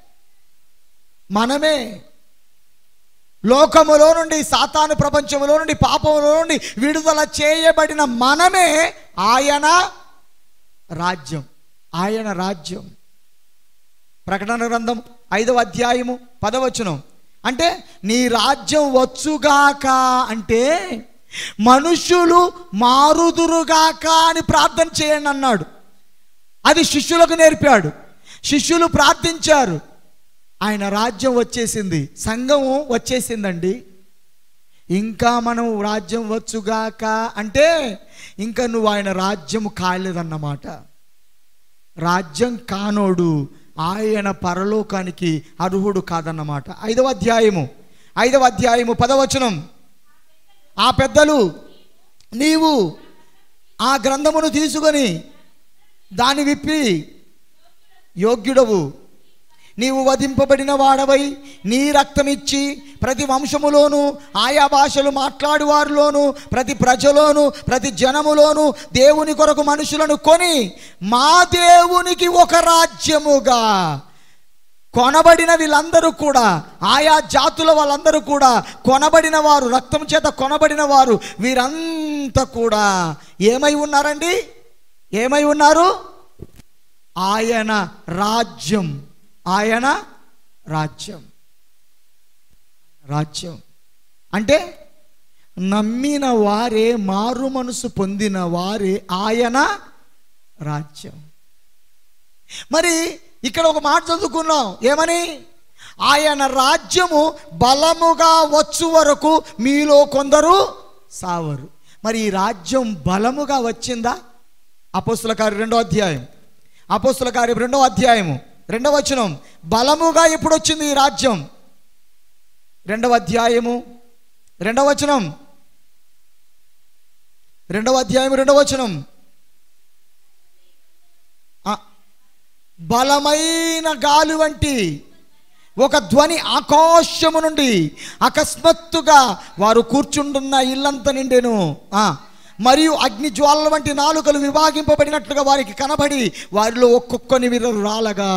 మనమే లోకములో నుండి సాతాను ప్రపంచములో నుండి పాపములో నుండి విడుదల చేయబడిన మనమే ఆయన రాజ్యం ఆయన రాజ్యం ప్రకటన గ్రంథం ఐదవ అధ్యాయము పదవచనం అంటే నీ రాజ్యం వచ్చుగాక అంటే మనుషులు మారుదురుగాక అని ప్రార్థన చేయండి అన్నాడు అది శిష్యులకు నేర్పాడు శిష్యులు ప్రార్థించారు ఆయన రాజ్యం వచ్చేసింది సంఘము వచ్చేసిందండి ఇంకా మనం రాజ్యం వచ్చుగాక అంటే ఇంకా నువ్వు ఆయన రాజ్యము కాలేదన్నమాట రాజ్యం కానోడు ఆయన పరలోకానికి అర్హుడు కాదన్నమాట ఐదవ అధ్యాయము ఐదవ అధ్యాయము పదవచనం ఆ పెద్దలు నీవు ఆ గ్రంథమును తీసుకొని దాని విప్పి యోగ్యుడవు నీవు వధింపబడిన వాడవై నీ రక్తమిచ్చి ప్రతి వంశములోను ఆయా భాషలు మాట్లాడువారిలోను ప్రతి ప్రజలోను ప్రతి జనములోను దేవుని కొరకు మనుషులను కొని మా దేవునికి ఒక రాజ్యముగా కొనబడిన వీళ్ళందరూ కూడా ఆయా జాతుల వాళ్ళందరూ కూడా కొనబడిన వారు రక్తం చేత కొనబడిన వారు వీరంతా కూడా ఏమై ఉన్నారండి ఏమై ఉన్నారు ఆయన రాజ్యం ఆయన రాజ్యం రాజ్యం అంటే నమ్మిన వారే మారు మనసు పొందిన వారే ఆయన రాజ్యం మరి ఇక్కడ ఒక మాట చదువుకున్నాం ఏమని ఆయన రాజ్యము బలముగా వచ్చు వరకు మీలో కొందరు సావరు మరి ఈ రాజ్యం బలముగా వచ్చిందా అపోస్తుల కార్యం రెండో అధ్యాయం అపోస్తుల కార్యం రెండో అధ్యాయము రెండవ వచనం బలముగా ఎప్పుడు వచ్చింది ఈ రాజ్యం రెండవ అధ్యాయము రెండవ వచనం రెండవ అధ్యాయం రెండవ వచనం ఆ, బలమైన గాలి వంటి ఒక ధ్వని ఆకాశము నుండి అకస్మాత్తుగా వారు కూర్చుంటున్న ఇల్లంతా నిండెను ఆ, మరియు అగ్ని జ్వాలల వంటి నాలుకలు విభాగింపబడినట్లుగా వారికి కనబడి వారిలో ఒక్కొక్కని వీరు రాలగా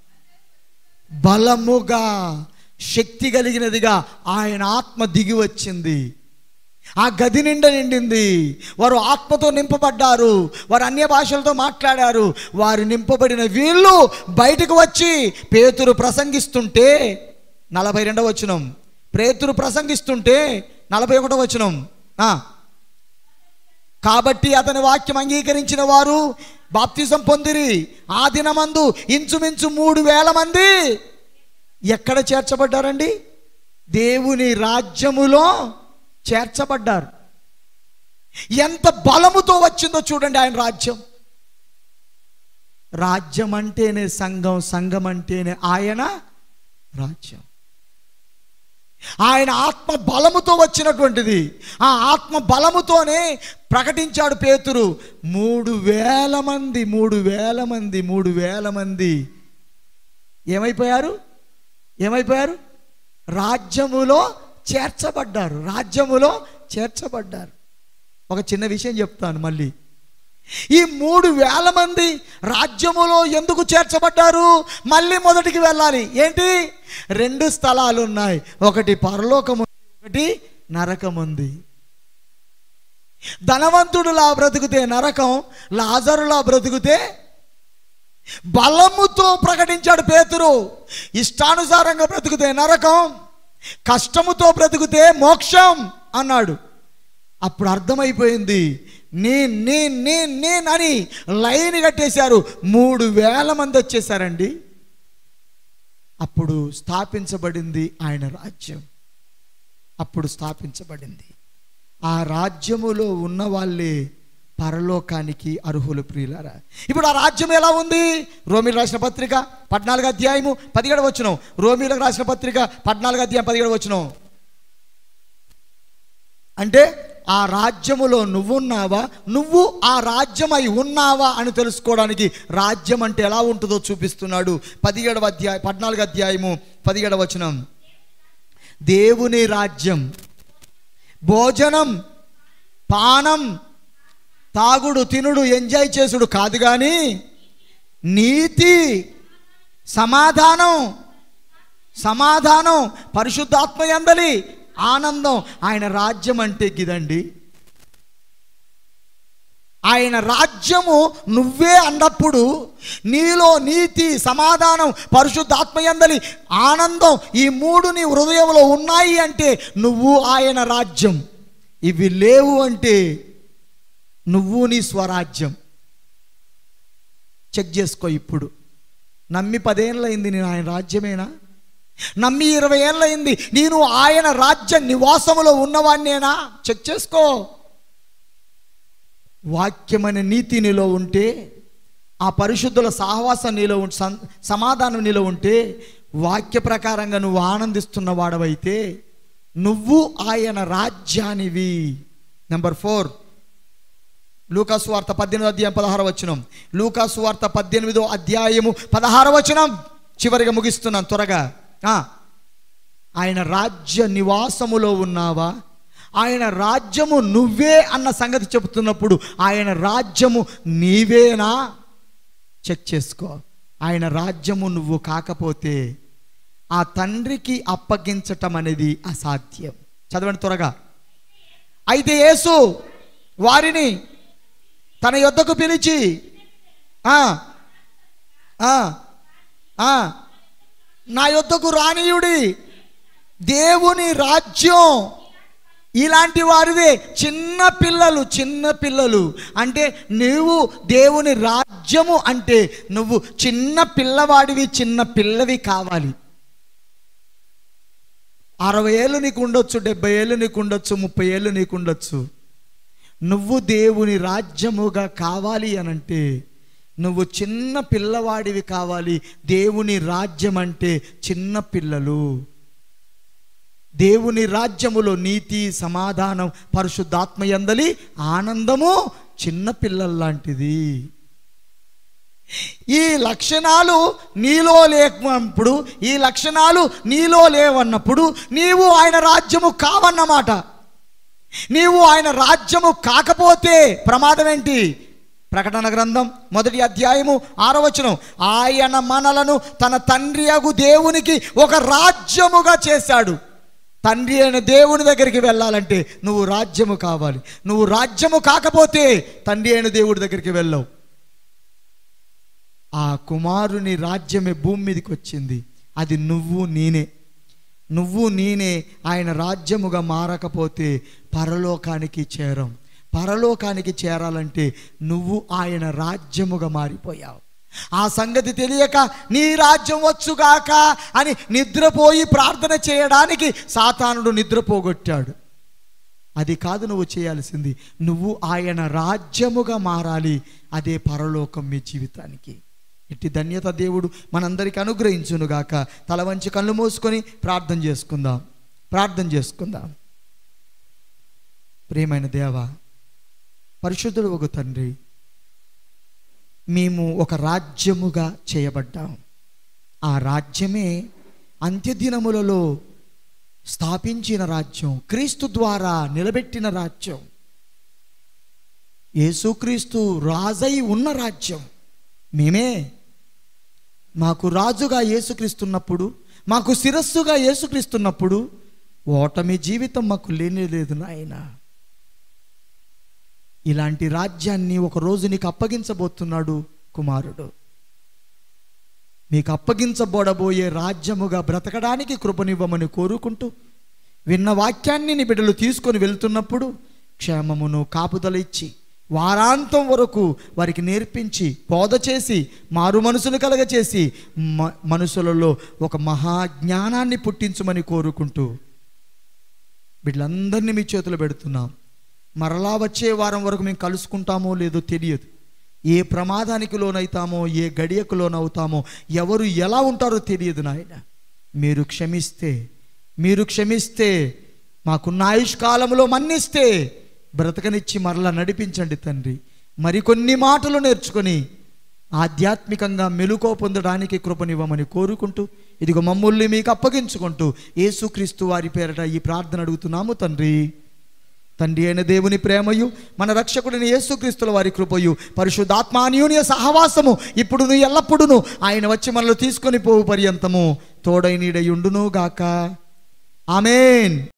బలముగా శక్తి కలిగినదిగా ఆయన ఆత్మ దిగి వచ్చింది ఆ గది నిండా నిండింది వారు ఆత్మతో నింపబడ్డారు వారు అన్య భాషలతో మాట్లాడారు వారు నింపబడిన వీళ్ళు బయటకు వచ్చి పేతురు ప్రసంగిస్తుంటే నలభై రెండవ వచనం పేతురు ప్రసంగిస్తుంటే నలభై ఒకటో వచనం ఆ. కాబట్టి అతని వాక్యం అంగీకరించిన వారు బాప్తిజం పొందిరి ఆ దినమందు ఇంచుమించు మూడు వేల మంది ఎక్కడ చేర్చబడ్డారండి దేవుని రాజ్యములో చేర్చబడ్డారు ఎంత బలముతో వచ్చిందో చూడండి ఆయన రాజ్యం రాజ్యం అంటేనే సంఘం సంఘం అంటేనే ఆయన రాజ్యం ఆయన ఆత్మ బలముతో వచ్చినటువంటిది ఆ ఆత్మ బలముతోనే ప్రకటించాడు పేతురు మూడు వేల మంది మూడు వేల మంది మూడు వేల మంది ఏమైపోయారు ఏమైపోయారు రాజ్యములో చేర్చబడ్డారు రాజ్యములో చేర్చబడ్డారు ఒక చిన్న విషయం చెప్తాను మళ్ళీ ఈ మూడు వేల మంది రాజ్యములో ఎందుకు చేర్చబడ్డారు మళ్ళీ మొదటికి వెళ్ళాలి ఏంటి రెండు స్థలాలు ఉన్నాయి ఒకటి పరలోకము ఒకటి నరకముంది ధనవంతుడులా బ్రతుకుతే నరకం లాజరులా బ్రతుకుతే బలముతో ప్రకటించాడు పేతురు ఇష్టానుసారంగా బ్రతుకుతే నరకం కష్టముతో బ్రతుకుతే మోక్షం అన్నాడు అప్పుడు అర్థమైపోయింది నేను నేను నేను నేను అని లైన్ కట్టేశారు మూడు వేల మంది వచ్చేసారండి అప్పుడు స్థాపించబడింది ఆయన రాజ్యం అప్పుడు స్థాపించబడింది ఆ రాజ్యములో ఉన్న వాళ్ళే పరలోకానికి అర్హులు ప్రియులారా ఇప్పుడు ఆ రాజ్యం ఎలా ఉంది రోమిలు రాసిన పత్రిక పద్నాలుగు అధ్యాయము పదిహేడు వచ్చిన రోమిలకు రాసిన పత్రిక పద్నాలుగు అధ్యాయం పదిహేడు వచ్చిన అంటే ఆ రాజ్యములో నువ్వున్నావా నువ్వు ఆ రాజ్యమై ఉన్నావా అని తెలుసుకోవడానికి రాజ్యం అంటే ఎలా ఉంటుందో చూపిస్తున్నాడు పదిహేడవ అధ్యాయం పద్నాలుగు అధ్యాయము పదిహేడవ వచనం దేవుని రాజ్యం భోజనం పానం తాగుడు తినుడు ఎంజాయ్ చేసుడు కాదు కానీ నీతి సమాధానం సమాధానం పరిశుద్ధాత్మ ఎందలి ఆనందం ఆయన రాజ్యం అంటే గిదండి ఆయన రాజ్యము నువ్వే అన్నప్పుడు నీలో నీతి సమాధానం పరిశుద్ధాత్మ ఎందలి ఆనందం ఈ మూడు నీ హృదయంలో ఉన్నాయి అంటే నువ్వు ఆయన రాజ్యం ఇవి లేవు అంటే నువ్వు నీ స్వరాజ్యం చెక్ చేసుకో ఇప్పుడు నమ్మి పదేళ్ళయింది నేను ఆయన రాజ్యమేనా నమ్మి ఇరవై ఏళ్ళయింది నేను ఆయన రాజ్య నివాసములో ఉన్నవాణ్ణేనా చెక్ చేసుకో వాక్యమైన నీతి నీలో ఉంటే ఆ పరిశుద్ధుల సహవాసం నీలో ఉంటే సం- సమాధానం నీలో ఉంటే వాక్య ప్రకారంగా నువ్వు ఆనందిస్తున్న వాడవైతే నువ్వు ఆయన రాజ్యానివి నెంబర్ ఫోర్ లూకాసు వార్త పద్దెనిమిదో అధ్యాయం పదహార వచనం లూకాసు వార్త పద్దెనిమిదో అధ్యాయము పదహార వచనం చివరిగా ముగిస్తున్నాను త్వరగా ఆ, ఆయన రాజ్య నివాసములో ఉన్నావా ఆయన రాజ్యము నువ్వే అన్న సంగతి చెబుతున్నప్పుడు ఆయన రాజ్యము నీవేనా చెక్ చేసుకో ఆయన రాజ్యము నువ్వు కాకపోతే ఆ తండ్రికి అప్పగించటం అనేది అసాధ్యం చదవండి త్వరగా అయితే యేసు వారిని తన యొద్దకు పిలిచి ఆ, ఆ, ఆ, నా యొద్దకు రానియుడి దేవుని రాజ్యం ఇలాంటి వారిదే చిన్న పిల్లలు చిన్న పిల్లలు అంటే నువ్వు దేవుని రాజ్యము అంటే నువ్వు చిన్న పిల్లవాడివి చిన్న పిల్లవి కావాలి అరవై ఏళ్ళు నీకు ఉండొచ్చు డెబ్బై ఏళ్ళు నీకు ఉండొచ్చు ముప్పై ఏళ్ళు నీకు ఉండొచ్చు నువ్వు దేవుని రాజ్యముగా కావాలి అనంటే నువ్వు చిన్న పిల్లవాడివి కావాలి దేవుని రాజ్యం అంటే చిన్న పిల్లలు దేవుని రాజ్యములో నీతి సమాధానం పరిశుద్ధాత్మ యందలి ఆనందము చిన్న పిల్లల్లాంటిది ఈ లక్షణాలు నీలో లేకున్నప్పుడు ఈ లక్షణాలు నీలో లేవన్నప్పుడు నీవు ఆయన రాజ్యము కావన్నమాట నీవు ఆయన రాజ్యము కాకపోతే ప్రమాదం ఏంటి ప్రకటన గ్రంథం మొదటి అధ్యాయము ఆరవచనం ఆయన మనలను తన తండ్రి అగు దేవునికి ఒక రాజ్యముగా చేశాడు తండ్రి అయిన దేవుని దగ్గరికి వెళ్ళాలంటే నువ్వు రాజ్యము కావాలి నువ్వు రాజ్యము కాకపోతే తండ్రి అయిన దేవుడి దగ్గరికి వెళ్ళవు ఆ కుమారుని రాజ్యమే భూమి మీదకి వచ్చింది అది నువ్వు నేనే నువ్వు నేనే ఆయన రాజ్యముగా మారకపోతే పరలోకానికి చేరం పరలోకానికి చేరాలంటే నువ్వు ఆయన రాజ్యముగా మారిపోయావు ఆ సంగతి తెలియక నీ రాజ్యం వచ్చుగాక అని నిద్రపోయి ప్రార్థన చేయడానికి సాతానుడు నిద్రపోగొట్టాడు అది కాదు నువ్వు చేయాల్సింది నువ్వు ఆయన రాజ్యముగా మారాలి అదే పరలోకం మీ జీవితానికి ఇట్టి ధన్యత దేవుడు మనందరికి అనుగ్రహించునుగాక తల వంచి కళ్ళు మూసుకొని ప్రార్థన చేసుకుందాం ప్రార్థన చేసుకుందాం ప్రియమైన దేవ పరిశుద్ధుడు ఒక తండ్రి మేము ఒక రాజ్యముగా చేయబడ్డాం ఆ రాజ్యమే అంత్యదినములలో స్థాపించిన రాజ్యం క్రీస్తు ద్వారా నిలబెట్టిన రాజ్యం యేసుక్రీస్తు రాజై ఉన్న రాజ్యం మేమే మాకు రాజుగా యేసుక్రీస్తున్నప్పుడు మాకు శిరస్సుగా యేసుక్రీస్తున్నప్పుడు ఓటమి జీవితం మాకు లేనే లేదు నాయన ఇలాంటి రాజ్యాన్ని ఒక రోజు నీకు అప్పగించబోతున్నాడు కుమారుడు మీకు అప్పగించబోడబోయే రాజ్యముగా బ్రతకడానికి కృపనివ్వమని కోరుకుంటూ విన్న వాక్యాన్ని నీ బిడ్డలు తీసుకొని వెళ్తున్నప్పుడు క్షేమమును కాపుదల ఇచ్చి వారాంతం వరకు వారికి నేర్పించి బోధ చేసి మారు మనసును కలగచేసి మ మనుషులలో ఒక మహాజ్ఞానాన్ని పుట్టించమని కోరుకుంటూ వీళ్ళందరినీ మీ చేతులు పెడుతున్నాం మరలా వచ్చే వారం వరకు మేము కలుసుకుంటామో లేదో తెలియదు ఏ ప్రమాదానికి లోనవుతామో ఏ గడియకు లోనవుతామో ఎవరు ఎలా ఉంటారో తెలియదు నాయన మీరు క్షమిస్తే మీరు క్షమిస్తే మాకున్న ఆయుష్కాలంలో మన్నిస్తే బ్రతకనిచ్చి మరలా నడిపించండి తండ్రి మరికొన్ని మాటలు నేర్చుకొని ఆధ్యాత్మికంగా మెలుకో పొందడానికి కృపనివ్వమని కోరుకుంటూ ఇదిగో మమ్మల్ని మీకు అప్పగించుకుంటూ యేసుక్రీస్తు వారి పేరట ఈ ప్రార్థన అడుగుతున్నాము తండ్రి తండ్రి అయిన దేవుని ప్రేమయు మన రక్షకుడిని యేసుక్రీస్తుల వారి కృపయు పరిశుద్ధాత్మాన్యూన్య సహవాసము ఇప్పుడును ఎల్లప్పుడును ఆయన వచ్చి మనలో తీసుకొని పోవు పర్యంతము తోడై నీడయుండును గాక ఆమెన్